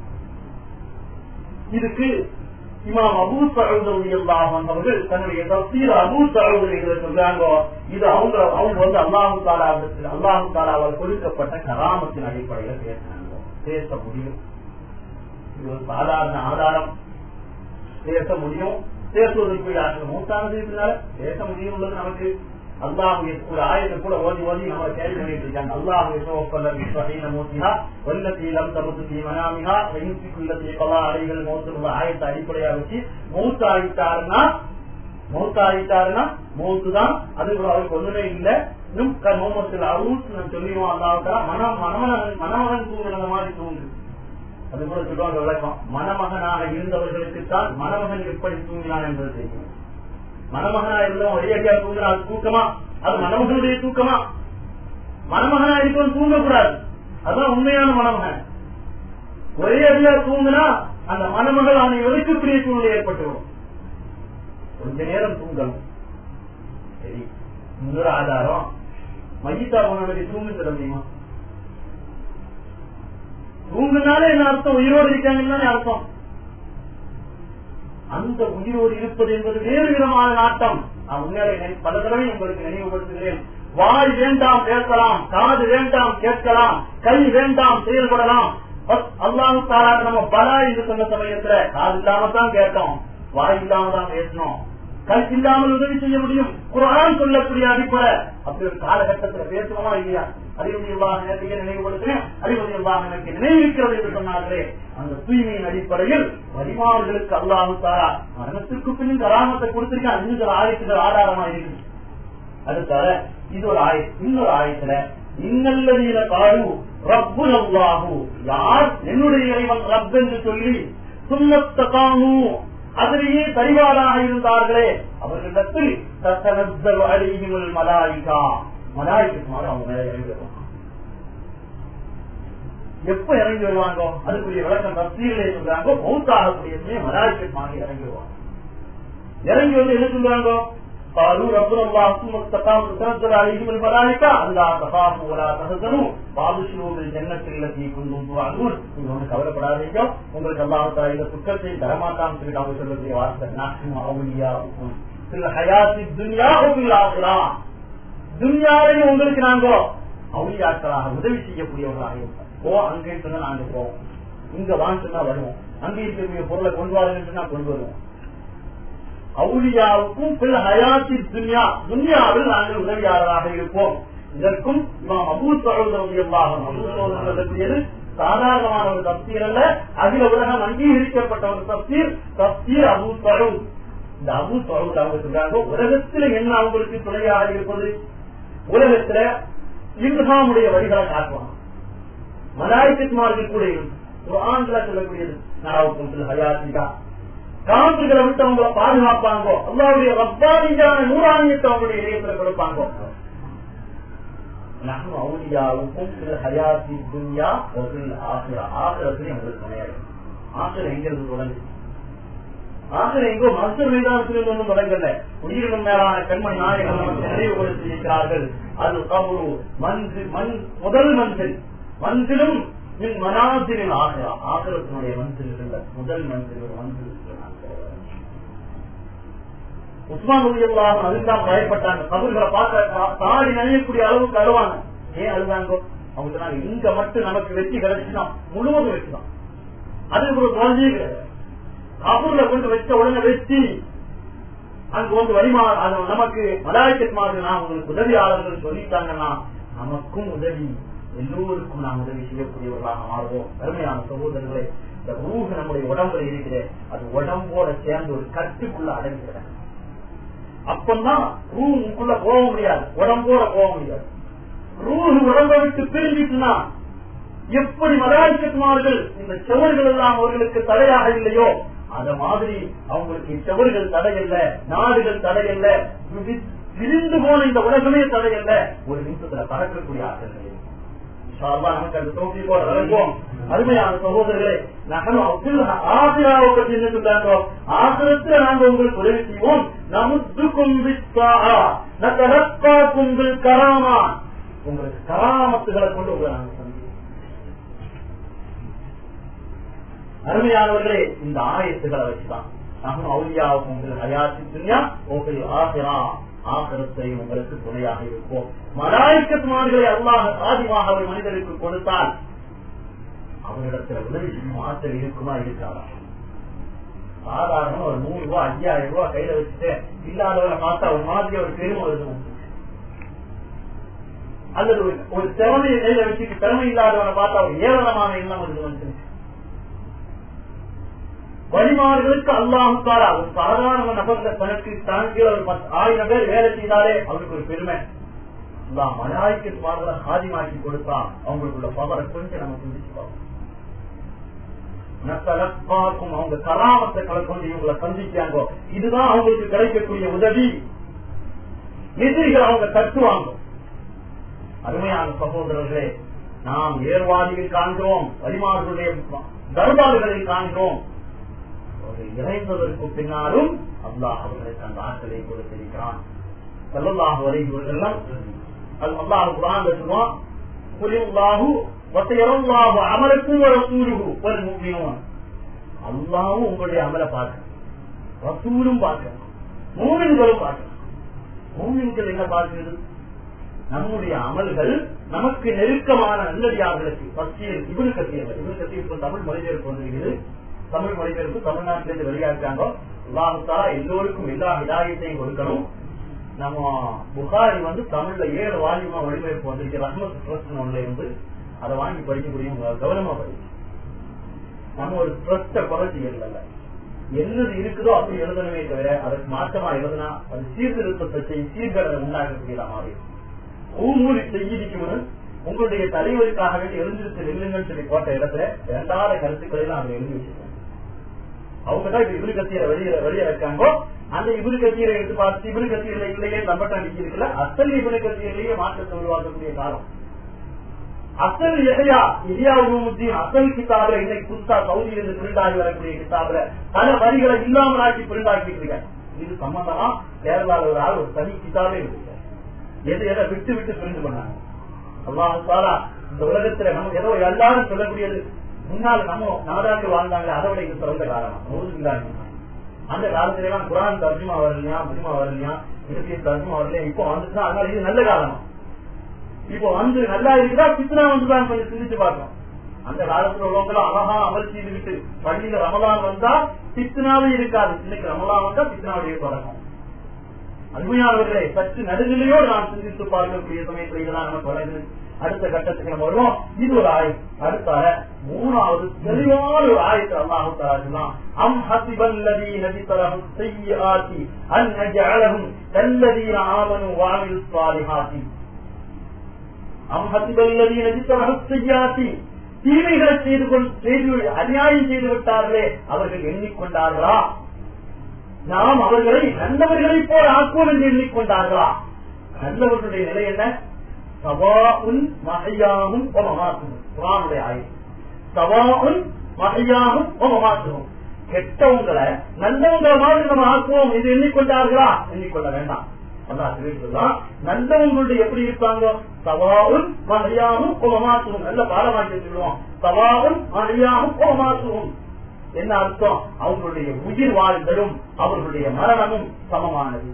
இதுக்கு இமாம் அபூ சகோதரி அவர்கள் தன்னுடைய தப்சீர் அபூ சகோதரி சொல்றாங்க இது அவங்க அவங்க வந்து அல்லாஹு தாலா அல்லாஹு தாலாவால் கொடுக்கப்பட்ட கராமத்தின் அடிப்படையில பேசினாங்க பேச முடியும் இது ஒரு சாதாரண ஆதாரம் பேச முடியும் பேசுவதற்கு யாருக்கு மூத்தானது இருந்தால பேச முடியும் நமக்கு அல்லாஹுடைய ஒரு ஆயத்தை கூட ஓதி ஓதி நம்ம கேள்வி பண்ணிட்டு இருக்காங்க அல்லாஹுடைய சோப்பல்ல விஸ்வஹீன மூத்தினா வல்லத்தி லம் தமுத்து தீ மனாமினா வெயின்சிக்குள்ளத்தி பலா அடைகள் மௌத்துள்ள ஆயத்தை அடிப்படையா வச்சு மௌத்து ஆயிட்டாருன்னா மௌத்து ஆயிட்டாருன்னா மௌத்து தான் அது கூட அவருக்கு ஒண்ணுமே இல்லை இன்னும் மோமத்தில் அவுஸ் நான் சொல்லிடுவோம் அல்லாவுக்கா மனம் மணமகன் மணமகன் தூங்குற மாதிரி தூங்கு அது கூட சொல்லுவாங்க விளக்கம் மணமகனாக இருந்தவர்களுக்குத்தான் மணமகன் எப்படி தூங்கினான் என்பது தெரியும் மணமகனா இருந்தவன் ஒரே அடியா தூங்குறா அது தூக்கமா அது மணமகனுடைய தூக்கமா மணமகனா இருக்கவன் தூங்கக்கூடாது அதுதான் உண்மையான மணமகன் ஒரே அடியா தூங்குனா அந்த மணமகள் அவனை ஒதுக்கக்கூடிய சூழ்நிலை ஏற்பட்டுவிடும் கொஞ்ச நேரம் தூங்கணும் சரி இன்னொரு ஆதாரம் மையத்தா உணவுடைய தூங்கு சொல்ல முடியுமா தூங்குனாலே என்ன அர்த்தம் உயிரோடு இருக்காங்கன்னு அர்த்தம் அந்த உயிரோடு இருப்பது என்பது வேறு விதமான நாட்டம் நான் உண்மையாலே பல தடவை உங்களுக்கு நினைவுபடுத்துகிறேன் வாய் வேண்டாம் பேசலாம் காது வேண்டாம் கேட்கலாம் கை வேண்டாம் செயல்படலாம் அல்லாஹு தாரா நம்ம பலா என்று சொன்ன சமயத்துல காது இல்லாம தான் கேட்டோம் வாய் இல்லாம தான் பேசணும் கை இல்லாமல் உதவி செய்ய முடியும் குரான் சொல்லக்கூடிய அடிப்படை அப்படி ஒரு காலகட்டத்துல பேசணுமா இல்லையா அறிவுதி இல்லாம நேரத்துக்கு நினைவுபடுத்தினேன் அறிவுதி இல்லாம எனக்கு நினைவிருக்கிறது என்று சொன்னார்களே அந்த தூய்மையின் அடிப்படையில் வரிமார்களுக்கு அல்லாஹு தாரா மரணத்திற்கு பின்னும் கராமத்தை கொடுத்திருக்கான் இன்னும் ஆயத்துகள் ஆதாரமா இருக்கு அடுத்தால இது ஒரு ஆய இன்னொரு ஆயத்துல இன்னல்லதீன காடு ரப்பு அல்லாஹு யார் என்னுடைய இறைவன் ரப் என்று சொல்லி சுண்ணத்தகாமு அதிலேயே சரிவாராக இருந்தார்களே அவர்களிடத்தில் தத்தனத்தல் அழிவுகள் மலாயிகா மலாய்க்கு அவங்க மேல இறங்கி வருவாங்க எப்ப இறங்கி வருவாங்க அதுக்குரிய விளக்கம் தப்சீலே சொல்றாங்க மௌத்தாகக்கூடிய மலாய்க்கு மாதிரி இறங்கி வருவாங்க இறங்கி வந்து என்ன சொல்றாங்க قالوا ربنا الله ثم استقاموا تنزل عليهم الملائكة ألا تخافوا ولا تحزنوا وابشروا بالجنة التي كنتم توعدون நீங்க ஒண்ணு கவலைப்படாதீங்க உங்களுக்கு அல்லாஹ் இந்த துக்கத்தை தரமாட்டான்னு சொல்லிட்டு அவங்க சொல்லக்கூடிய வார்த்தை நாக்கும் அவுலியா சில ஹயாத்தி துன்யா ஆகிறா துன்யாவையும் உங்களுக்கு நாங்க அவுலியாக்களாக உதவி செய்யக்கூடியவர்களாக இருப்போம் ஓ அங்கே சொன்னா நாங்க போவோம் இங்க வாங்க சொன்னா வருவோம் அங்கே இருக்கக்கூடிய பொருளை கொண்டு வாருங்கன்னு சொன்னா கொண்டு வருவோம் அவுலியாவுக்கும் பிற ஹயாத்தி துன்யா துன்யாவில் நாங்கள் உதவியாளராக இருப்போம் இதற்கும் இமாம் அபூ சொல்லக்கூடியது சாதாரணமான ஒரு தப்தீர் அல்ல அகில உலகம் அங்கீகரிக்கப்பட்ட ஒரு தப்தீர் தப்தீர் அபூ தழு இந்த அபூ தழு அவங்க சொல்றாங்க உலகத்துல என்ன அவங்களுக்கு துணையாக இருப்பது உலகத்துல இல்ஹாமுடைய வழிகளை காட்டுவாங்க மலாய்க்குமார்கள் கூட இருக்கும் ஆண்களை சொல்லக்கூடியது நாவுக்கும் ஹயாத்திகா காப்புகளை விட்டு அவங்களை பாதுகாப்பாங்க அல்லாவுடைய ரப்பானியான நூறாணியத்தை அவங்களுடைய இதயத்துல கொடுப்பாங்க நகம் அவுலியாவுக்கும் ஹயாத்தி துன்யா ஆசிரா ஆசிரத்திலே உங்களுக்கு துணையாகும் ஆசிரம் எங்க இருந்து தொடங்கு ஆசிரம் எங்கோ மருத்துவ மைதானத்தில் ஒன்றும் தொடங்கல உயிரினும் மேலான கண்மணி நாயகம் நமக்கு நினைவுபடுத்தி இருக்கிறார்கள் அது கபுரு மன்சில் மண் முதல் மன்சில் மன்சிலும் மின் மனாசிரில் ஆசிரா ஆசிரத்தினுடைய மன்சில் முதல் மன்சில் ஒரு மன்சில் உஸ்மான் உதயல்லாக அதுதான் பயப்பட்டாங்க கபர்களை பார்க்க தாடி நனையக்கூடிய அளவுக்கு அழுவாங்க ஏன் அழுவாங்க அவங்க சொன்னாங்க இங்க மட்டும் நமக்கு வெற்றி கிடைச்சுன்னா முழுவதும் வெற்றி தான் அதுக்கு ஒரு குழந்தையே கிடையாது கபூர்ல கொண்டு வச்ச உடனே வெற்றி அங்க வந்து வரிமா நமக்கு மலாய்க்கமாக நான் உங்களுக்கு உதவியாளர்கள் சொல்லிட்டாங்கன்னா நமக்கும் உதவி எல்லோருக்கும் நாம் உதவி செய்யக்கூடியவர்களாக மாறுவோம் அருமையான சகோதரர்களே இந்த ரூஹ் நம்முடைய உடம்புல இருக்கிற அது உடம்போட சேர்ந்து ஒரு கட்டுக்குள்ள அடங்குகிறது அப்பந்தான் ரூமுக்குள்ள போக முடியாது உடம்போட போக முடியாது ரூஹ் உடம்ப விட்டு பிரிஞ்சிட்டுனா எப்படி மலாய்க்கமார்கள் இந்த செவர்கள் எல்லாம் அவர்களுக்கு தடையாக இல்லையோ அத மாதிரி அவங்களுக்கு செவர்கள் தடையல்ல நாடுகள் தடையல்ல விரிந்து போன இந்த உலகமே தடையல்ல ஒரு நிமிஷத்துல பறக்கக்கூடிய ஆற்றல் நமக்கு அந்த தோக்கி போட வழங்குவோம் அருமையான சகோதரர்களே நகரம் ஆசிராவை பற்றி என்ன சொல்றாங்க ஆசிரத்துல நாங்க உங்களுக்கு உதவி செய்வோம் நமுத்துக்கும் நத்தலப்பாக்கும் கராமா உங்களுக்கு கராமத்துகளை கொண்டு உங்களை நாங்க சந்திப்போம் அருமையானவர்களே இந்த ஆயத்துக்களை வச்சுதான் நகம் அவுலியாவுக்கும் உங்கள் ஹயாத்தி துன்யா உங்கள் ஆசிரா ஆசிரத்தை உங்களுக்கு துணையாக இருப்போம் மலாய்க்கத்துமார்களை அல்லாஹ் ஆதிமாக ஒரு மனிதனுக்கு கொடுத்தால் அவரிடத்துல உதவி செய்யும் ஆற்றல் இருக்குமா இருக்காதா சாதாரண ஒரு நூறு ரூபாய் ஐயாயிரம் ரூபாய் கையில வச்சுட்டு இல்லாதவரை பார்த்தா ஒரு மாதிரி ஒரு பெருமை வருது அல்லது ஒரு திறமையை கையில வச்சுட்டு திறமை இல்லாதவரை பார்த்தா ஒரு ஏராளமான எண்ணம் வருது வழிமாறுகளுக்கு அல்லாஹுக்காரா ஒரு சாதாரண நபர்கள் தனக்கு தனக்கு ஒரு ஆயிரம் பேர் வேலை செய்தாலே அவருக்கு ஒரு பெருமை அல்லா மலாய்க்கு மாறுதல ஆதிமாக்கி கொடுத்தா அவங்களுக்குள்ள பவரை கொஞ்சம் நம்ம சிந்திச்சுப்பாங்க நத்தலப்பாக்கும் அவங்க கலாமத்தை கலக்கொண்டு இவங்களை சந்திக்காங்க இதுதான் அவங்களுக்கு கிடைக்கக்கூடிய உதவி எதிரிகள் அவங்க தட்டுவாங்க அருமையான சகோதரர்களே நாம் ஏர்வாதிகள் காண்கிறோம் வழிமாறுகளுடைய தர்பார்களில் காண்கிறோம் இறைந்ததற்கு பின்னாலும் அல்லாஹ் அவர்களுக்கு அந்த ஆற்றலை கொடுத்திருக்கிறான் செல்லல்லாஹு வரைவர்களெல்லாம் அது அல்லாஹ் குரான் சொல்லுவான் புரியுல்லாஹு வத்தையல்லாஹு அமலுக்கும் ரசூலுகு ஒரு மூமினோன் அல்லாவும் உங்களுடைய அமலை பார்க்க ரசூலும் பார்க்க மூமின்களும் பார்க்க மூமின்கள் என்ன பார்க்கிறது நம்முடைய அமல்கள் நமக்கு நெருக்கமான நல்லடியார்களுக்கு பசியல் இவரு கத்தியவர் இவரு கத்திய தமிழ் மொழிபெயர்ப்பு வந்திருக்கிறது தமிழ் மொழிபெயர்ப்பு தமிழ்நாட்டிலிருந்து வெளியாட்டாங்க அல்லாஹாலா எல்லோருக்கும் எல்லா விதாயத்தையும் கொடுக்கணும் நம்ம புகாரி வந்து தமிழ்ல ஏழு வால்யூமா மொழிபெயர்ப்பு வந்திருக்கு ரஹ்மத் ட்ரஸ்ட் ஒன்றுல இருந்து அதை வாங்கி படிக்கக்கூடிய கவனமா படிச்சு நம்ம ஒரு ட்ரஸ்ட குறைச்சி எழுதல என்னது இருக்குதோ அப்படி எழுதணுமே தவிர அதற்கு மாற்றமா எழுதுனா அது சீர்திருத்தத்தை செய்ய சீர்கடனை உண்டாக்கக்கூடியதா மாறி ஊமூரி செய்திக்கும் உங்களுடைய தலைவருக்காக வேண்டி எழுந்திருத்து நெல்லுங்கள் சொல்லி போட்ட இடத்துல இரண்டாவது கருத்துக்களை எல்லாம் அவங்க எழுதி வச்சிருக்காங்க அவங்க தான் இப்ப இவரு கத்தியில வெளியே வெளியே இருக்காங்கோ அந்த இவரு கத்தியில எடுத்து பார்த்து இவரு கத்தியில இல்லையே நம்பட்டா நிக்கிறதுல அசல் இவரு கத்தியிலேயே மாற்றத்தை உருவாக்கக்கூடிய காலம் அசல் எதையா இந்தியா உலகமுத்தின் அசல் கிதாபில இன்னைக்கு புதுசா சவுதியிலிருந்து பிரிண்டாகி வரக்கூடிய கிதாபில பல வரிகளை இல்லாமல் ஆக்கி பிரிண்டாக்கிட்டு இருக்க இது சம்பந்தமா கேரளாவில் ஒரு ஆள் ஒரு தனி கிதாபே இருக்கு எது எதை விட்டு விட்டு பிரிந்து பண்ணாங்க அல்லாஹாலா இந்த உலகத்துல நம்ம ஏதோ எல்லாரும் சொல்லக்கூடியது முன்னால் நம்ம நாடாண்டு வாழ்ந்தாங்க அதை விட இது சிறந்த காரணம் நூறு அந்த காலத்துல எல்லாம் குரான் தர்ஜுமா வரலையா முஜுமா வரலையா இலக்கிய தர்ஜுமா வரலையா இப்போ வந்துச்சுன்னா அதனால இது நல்ல காரணம் இப்போ வந்து நல்லா இருக்குதா பித்னா வந்துதான் கொஞ்சம் சிந்திச்சு பார்க்கணும் அந்த காலத்துல உள்ளவங்க அழகா அமல் செய்து விட்டு பள்ளியில ரமலான் வந்தா பித்னாவே இருக்காது இன்னைக்கு ரமலான் வந்தா பித்னாவுடைய தொடக்கம் அருமையானவர்களை சற்று நடுநிலையோடு நாம் சிந்தித்து பார்க்கக்கூடிய சமயத்தில் இதெல்லாம் நம்ம தொடர்ந்து அடுத்த கட்டத்துக்கு நம்ம வருவோம் இது ஒரு ஆய் அடுத்த மூணாவது தெளிவான ஒரு ஆயத்து அல்லாஹு தராஜுலாம் அம் ஹசிபல்லதி நபி தரஹு செய்யாத்தி அன் நஜஅலஹும் கல்லதீன ஆமனு வாமில் சாலிஹாத்தி அம் ஹசிபல்லதி நபி தரஹு செய்யாத்தி தீமைகளை செய்து கொண்டு செய்து அநியாயம் செய்து விட்டார்களே அவர்கள் எண்ணிக்கொண்டார்களா நாம் அவர்களை நல்லவர்களை போல் ஆக்குவோம் என்று எண்ணிக்கொண்டார்களா நல்லவர்களுடைய நிலை என்ன சவாஉன் மகையாகும் மமாத்தும் குரானுடைய ஆயுள் சவாஉன் மகையாகும் மமாத்தும் கெட்டவங்களை நல்லவங்களை மாதிரி நம்ம ஆக்குவோம் என்று எண்ணிக்கொண்டார்களா எண்ணிக்கொள்ள வேண்டாம் நல்லவங்களுடைய எப்படி இருப்பாங்க சவாவும் மகையாகும் மமாத்துவம் நல்ல பாடமாக்கி சொல்லுவோம் சவாவும் மகையாகும் மமாத்துவம் என்ன அர்த்தம் அவர்களுடைய உயிர் வாழ்தலும் அவர்களுடைய மரணமும் சமமானது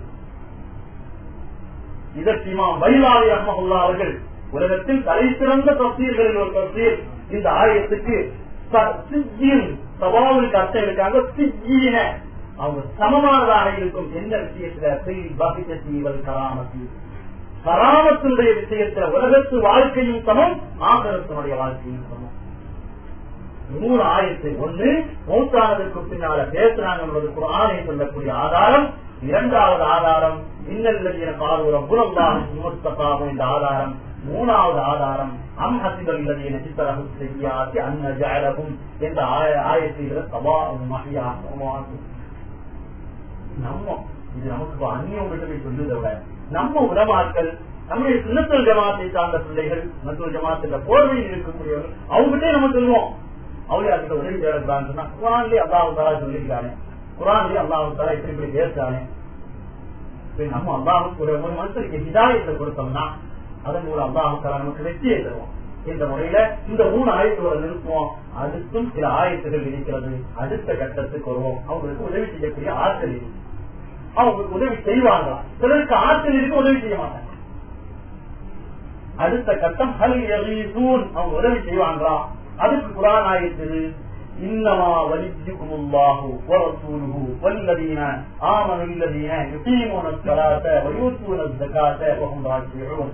இதற்கு இமாம் வைலாளி அஹமகுல்லா அவர்கள் உலகத்தில் தலை சிறந்த தப்சீர்களில் ஒரு தப்சீர் இந்த ஆயத்துக்கு சவாவுக்கு அர்த்தம் இருக்காங்க சிஜீன அவங்க சமமானதாக இருக்கும் எந்த விஷயத்துல கராமத்தி கராமத்தினுடைய விஷயத்துல உலகத்து வாழ்க்கையும் சமம் ஆகரத்தினுடைய வாழ்க்கையும் சமம் நூறு ஆயிரத்தி ஒன்று மூத்தானதுக்கு பின்னால பேசுறாங்க என்பது குரானை சொல்லக்கூடிய ஆதாரம் இரண்டாவது ஆதாரம் இன்னல்ல பாதுரம் புறம்தான் என்ற ஆதாரம் மூணாவது ஆதாரம் அம் ஹசிபல்லது என சித்தரகம் செய்யாசி அன்ன ஜாலகும் என்ற ஆயத்தில் சபா மகியாகும் நம்ம இது நமக்கு அந்நியம் விட்டு சொல்லுதை விட நம்ம உலமாக்கள் நம்முடைய சுண்ணத்தல் ஜமாத்தை சார்ந்த பிள்ளைகள் மருத்துவ ஜமாத்துல போர்வையில் இருக்கக்கூடியவர்கள் அவங்ககிட்டே நம்ம சொல்லுவோம் அவளியாக்கிட்ட உதவி தேடக்கூடாதுன்னு சொன்னா குரான்லயே அல்லாஹு தாலா சொல்லியிருக்கானே குரான்லயே அல்லாஹு தாலா இப்படி இப்படி பேசுறானே நம்ம அல்லாஹுக்கு ஒரு ஒரு மனுஷனுக்கு ஹிதாயத்தை கொடுத்தோம்னா அதன் மூலம் அல்லாஹு தாலா நமக்கு வெற்றியை தருவோம் இந்த முறையில இந்த மூணு ஆயத்தோட நிறுத்துவோம் அடுத்தும் சில ஆயத்துகள் இருக்கிறது அடுத்த கட்டத்துக்கு வருவோம் அவங்களுக்கு உதவி செய்யக்கூடிய ஆற்றல் இருக்கு அவங்களுக்கு உதவி செய்வாங்களா சிலருக்கு ஆற்றல் இருக்கு உதவி செய்ய மாட்டாங்க அடுத்த கட்டம் ஹல் அவங்க உதவி செய்வாங்களா அதுக்கு குரான் ஆயிடுச்சு இன்னமா வலிஜுக்கும் அல்லாஹு வரசூலுஹு வல்லதீன ஆமனு இல்லதீன யுகீமுன ஸலாத்த வயூத்துன ஸகாத்த வஹும் ராஜிஊன்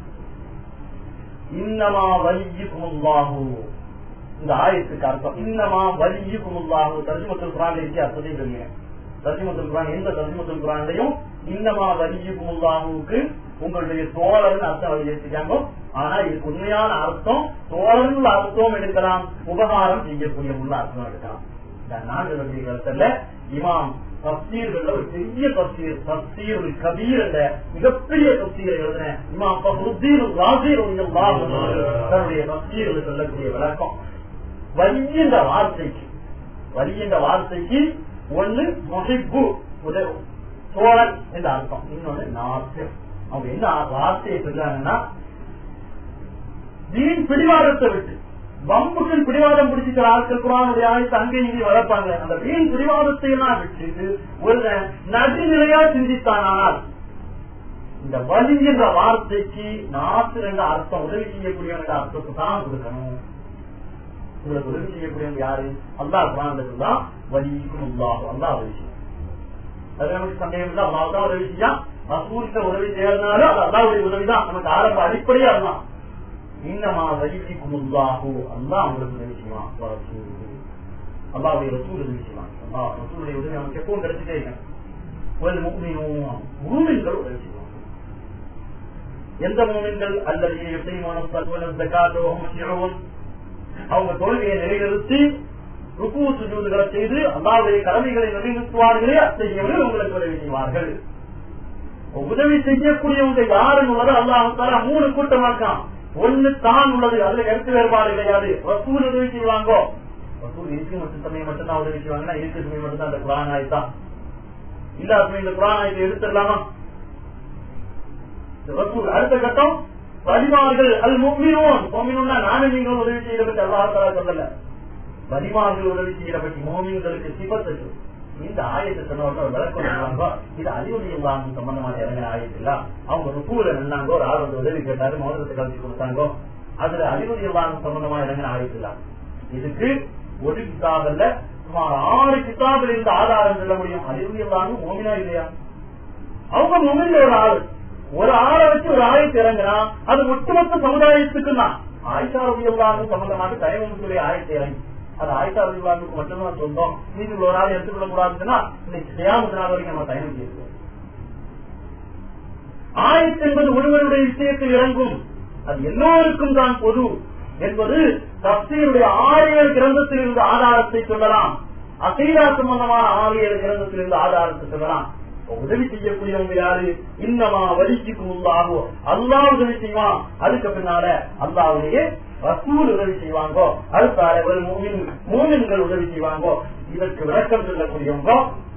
இன்னமா வலிஜுக்கும் அல்லாஹு இந்த ஆயத்துக்கு அர்த்தம் இன்னமா வலிஜுக்கும் அல்லாஹு தர்ஜுமத்துல் குரான் இருக்கு அர்த்தத்தை சொல்லுங்க தர்ஜுமத்துல் குரான் எந்த தர்ஜுமத்துல் குரான்லையும் இன்னமா வலிஜுக்கும் அல்லாஹுக்கு உங்களுடைய தோழர்னு அர்த்தம் எழுதியிருக்காங்க ஆனா இதுக்கு உண்மையான அர்த்தம் தோழர்கள் அர்த்தம் எடுக்கலாம் உபகாரம் செய்யக்கூடிய உள்ள அர்த்தம் எடுக்கலாம் இந்த நான்கு கருத்துல இமாம் தப்சீர்கள் ஒரு பெரிய தப்சீர் தப்சீர் கபீர் என்ற மிகப்பெரிய தப்சீரை எழுதின இமாம் பஹ்ருத்தீன் ராசீர் தன்னுடைய தப்சீர்கள் சொல்லக்கூடிய விளக்கம் வலிய வார்த்தைக்கு வலிய வார்த்தைக்கு ஒண்ணு மொஹிப்பு உதவு தோழன் என்ற அர்த்தம் இன்னொன்னு நாசிர் அவங்க என்ன வார்த்தையை சொல்றாங்கன்னா வீண் பிடிவாதத்தை விட்டு வம்புகள் பிடிவாதம் பிடிச்சிக்கிற ஆட்கள் குரானுடைய ஆயத்தை அங்கே இங்கே வளர்ப்பாங்க அந்த வீண் பிடிவாதத்தை எல்லாம் விட்டுட்டு ஒரு நடுநிலையா சிந்தித்தானால் இந்த வலி என்ற வார்த்தைக்கு நாசு என்ற அர்த்தம் உதவி செய்யக்கூடிய என்ற அர்த்தத்தை தான் கொடுக்கணும் உங்களுக்கு உதவி செய்யக்கூடியவங்க யாரு அல்லா குரான் தான் வலிக்கும் உள்ளாகும் அல்லா உதவி செய்யும் அது நமக்கு சந்தேகம் இல்லை அல்லாஹ் தான் உதவி செய்யா ரசூலுக்கு உதவி செய்யறதுனால அது அல்லாவுடைய உதவி தான் நமக்கு ஆரம்ப அடிப்படையே அதுதான் இன்னமா வலிக்கும் உள்ளாகு அல்லா உங்களுக்கு உதவி செய்வான் அல்லாவுடைய ரசூல் உதவி செய்வான் அல்லா ரசூலுடைய உதவி நமக்கு எப்பவும் கிடைச்சிட்டே இருக்கேன் ஒரு முக்மினும் மூமின்கள் உதவி செய்வாங்க எந்த மூமின்கள் அல்லது எப்படிமான தத்துவன ஜக்காத்தோகம் அவங்க தொழுகையை நிலைநிறுத்தி ருக்கு சுஜூதுகளை செய்து அல்லாவுடைய கடமைகளை நிலைநிறுத்துவார்களே அத்தகையவர்கள் உங்களுக்கு உதவி செய்வார்கள் உதவி செய்யக்கூடியவங்க யாருன்னு உள்ளது அல்லாஹால மூணு கூட்டமா இருக்கான் ஒண்ணு தான் உள்ளது அதுல கருத்து வேறுபாடு கிடையாது ரசூல் உதவி செய்வாங்கோ ரசூல் இருக்கு மட்டும் சமயம் மட்டும்தான் உதவி செய்வாங்கன்னா இருக்கு சமயம் மட்டும்தான் அந்த குரான் ஆயித்தான் இல்லாத இந்த குரான் ஆயத்தை எடுத்துடலாமா ரசூல் அடுத்த கட்டம் வலிமார்கள் அல் முக்மினோன் மோமினா நானும் நீங்கள் உதவி செய்யற பற்றி அல்லாஹால சொல்லல வலிமார்கள் உதவி செய்யற பற்றி மோமின்களுக்கு சிபத்து இந்த ஆயத்தை சொன்னவர்கள் விளக்கம் சொன்னாங்க இது அறிவுரை இல்லாம சம்பந்தமான இறங்கின ஆயத்து இல்ல அவங்க ருக்குல நின்னாங்க ஒரு ஆள் வந்து உதவி கேட்டாரு மோதிரத்தை கழிச்சு கொடுத்தாங்க அதுல அறிவுரை இல்லாம சம்பந்தமா இறங்கின ஆயத்து இல்ல இதுக்கு ஒரு கிதாபல்ல சுமார் ஆறு கிதாபில் இருந்து ஆதாரம் சொல்ல முடியும் அறிவுரை இல்லாம மோமினா இல்லையா அவங்க மோமின்ல ஒரு ஆள் ஒரு ஆளை வச்சு ஒரு ஆயத்து இறங்கினா அது ஒட்டுமொத்த சமுதாயத்துக்கு தான் ஆயிஷா ரவியல்லான்னு சம்பந்தமாக தயவமுத்துடைய ஆயத்தை இறங்கி அது ஆயிஷா ரவியல்லாவுக்கு மட்டும்தான் சொந்தம் நீங்க ஒரு ஆள் எடுத்துக்கொள்ள கூடாதுன்னா இன்னைக்கு செய்யாமத்து நாள் வரைக்கும் நம்ம தயவு செய்யணும் ஆயத்து என்பது ஒருவருடைய விஷயத்தில் இறங்கும் அது எல்லோருக்கும் தான் பொது என்பது தப்சீருடைய ஆரியர் கிரந்தத்தில் இருந்து ஆதாரத்தை சொல்லலாம் அசைதா சம்பந்தமான ஆரியர் கிரந்தத்தில் இருந்து ஆதாரத்தை சொல்லலாம் உதவி செய்யக்கூடியவங்க யாரு இன்னமா வலிக்கு உள்ளாகோ அல்லா உதவி செய்வான் அதுக்கு பின்னால அல்லாவுடைய ரசூல் உதவி செய்வாங்கோ அடுத்தால ஒரு மூமின் மூமின்கள் உதவி செய்வாங்கோ இதற்கு விளக்கம் சொல்லக்கூடியவங்க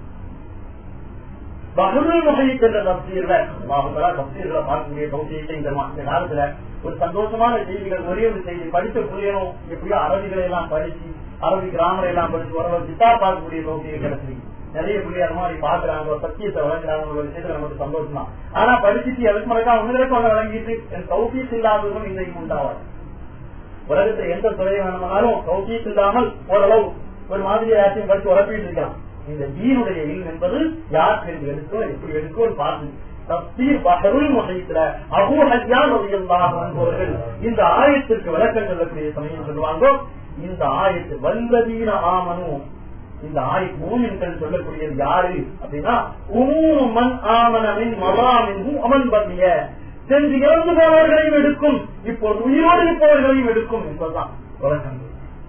பகவல் முகைக்கு என்ற தப்சீர்ல தப்சீர்களை பார்க்கக்கூடிய தௌசியத்தை இந்த இந்த காலத்துல ஒரு சந்தோஷமான செய்திகள் ஒரே ஒரு செய்தி படிச்ச புரியணும் எப்படியோ அரபிகளை எல்லாம் படிச்சு அரபி கிராமரை எல்லாம் படிச்சு வர சித்தா பார்க்கக்கூடிய தௌசியை கிடைச்சிருக்கு நிறைய பிள்ளையார் மாதிரி பாக்குறாங்க சத்தியத்தை வழங்குறாங்க ஒரு விஷயத்துல நமக்கு சந்தோஷம் தான் ஆனா படிச்சுட்டு எதுக்கு மறக்கா உங்களுக்கு ஒண்ணு வழங்கிட்டு என் சௌகீஸ் இல்லாதவர்களும் இன்றைக்கு உண்டாவார் உலகத்துல எந்த துறையை வேணுமானாலும் சௌகீஸ் இல்லாமல் ஓரளவு ஒரு மாதிரி யாரையும் படிச்சு உரப்பிட்டு இருக்கலாம் இந்த தீனுடைய இல் என்பது யார் தெரிந்து எடுக்கோ எப்படி எடுக்கோ பார்த்து தப்சீர் பகருள் முகைத்துல அபூ ஹஜ்யான் என்பவர்கள் இந்த ஆயத்திற்கு விளக்கம் சொல்லக்கூடிய சமயம் சொல்லுவாங்க இந்த ஆயத்து வல்லதீன ஆமனும் இந்த ஆய் மூமின்கள் சொல்லக்கூடியது யாரு அப்படின்னா உமன் ஆமனமின் மலாமின் அமன் பத்திய சென்று இறந்து போனவர்களையும் எடுக்கும் இப்போது உயிரோடு இருப்பவர்களையும் எடுக்கும் என்பதுதான் உலகங்கள்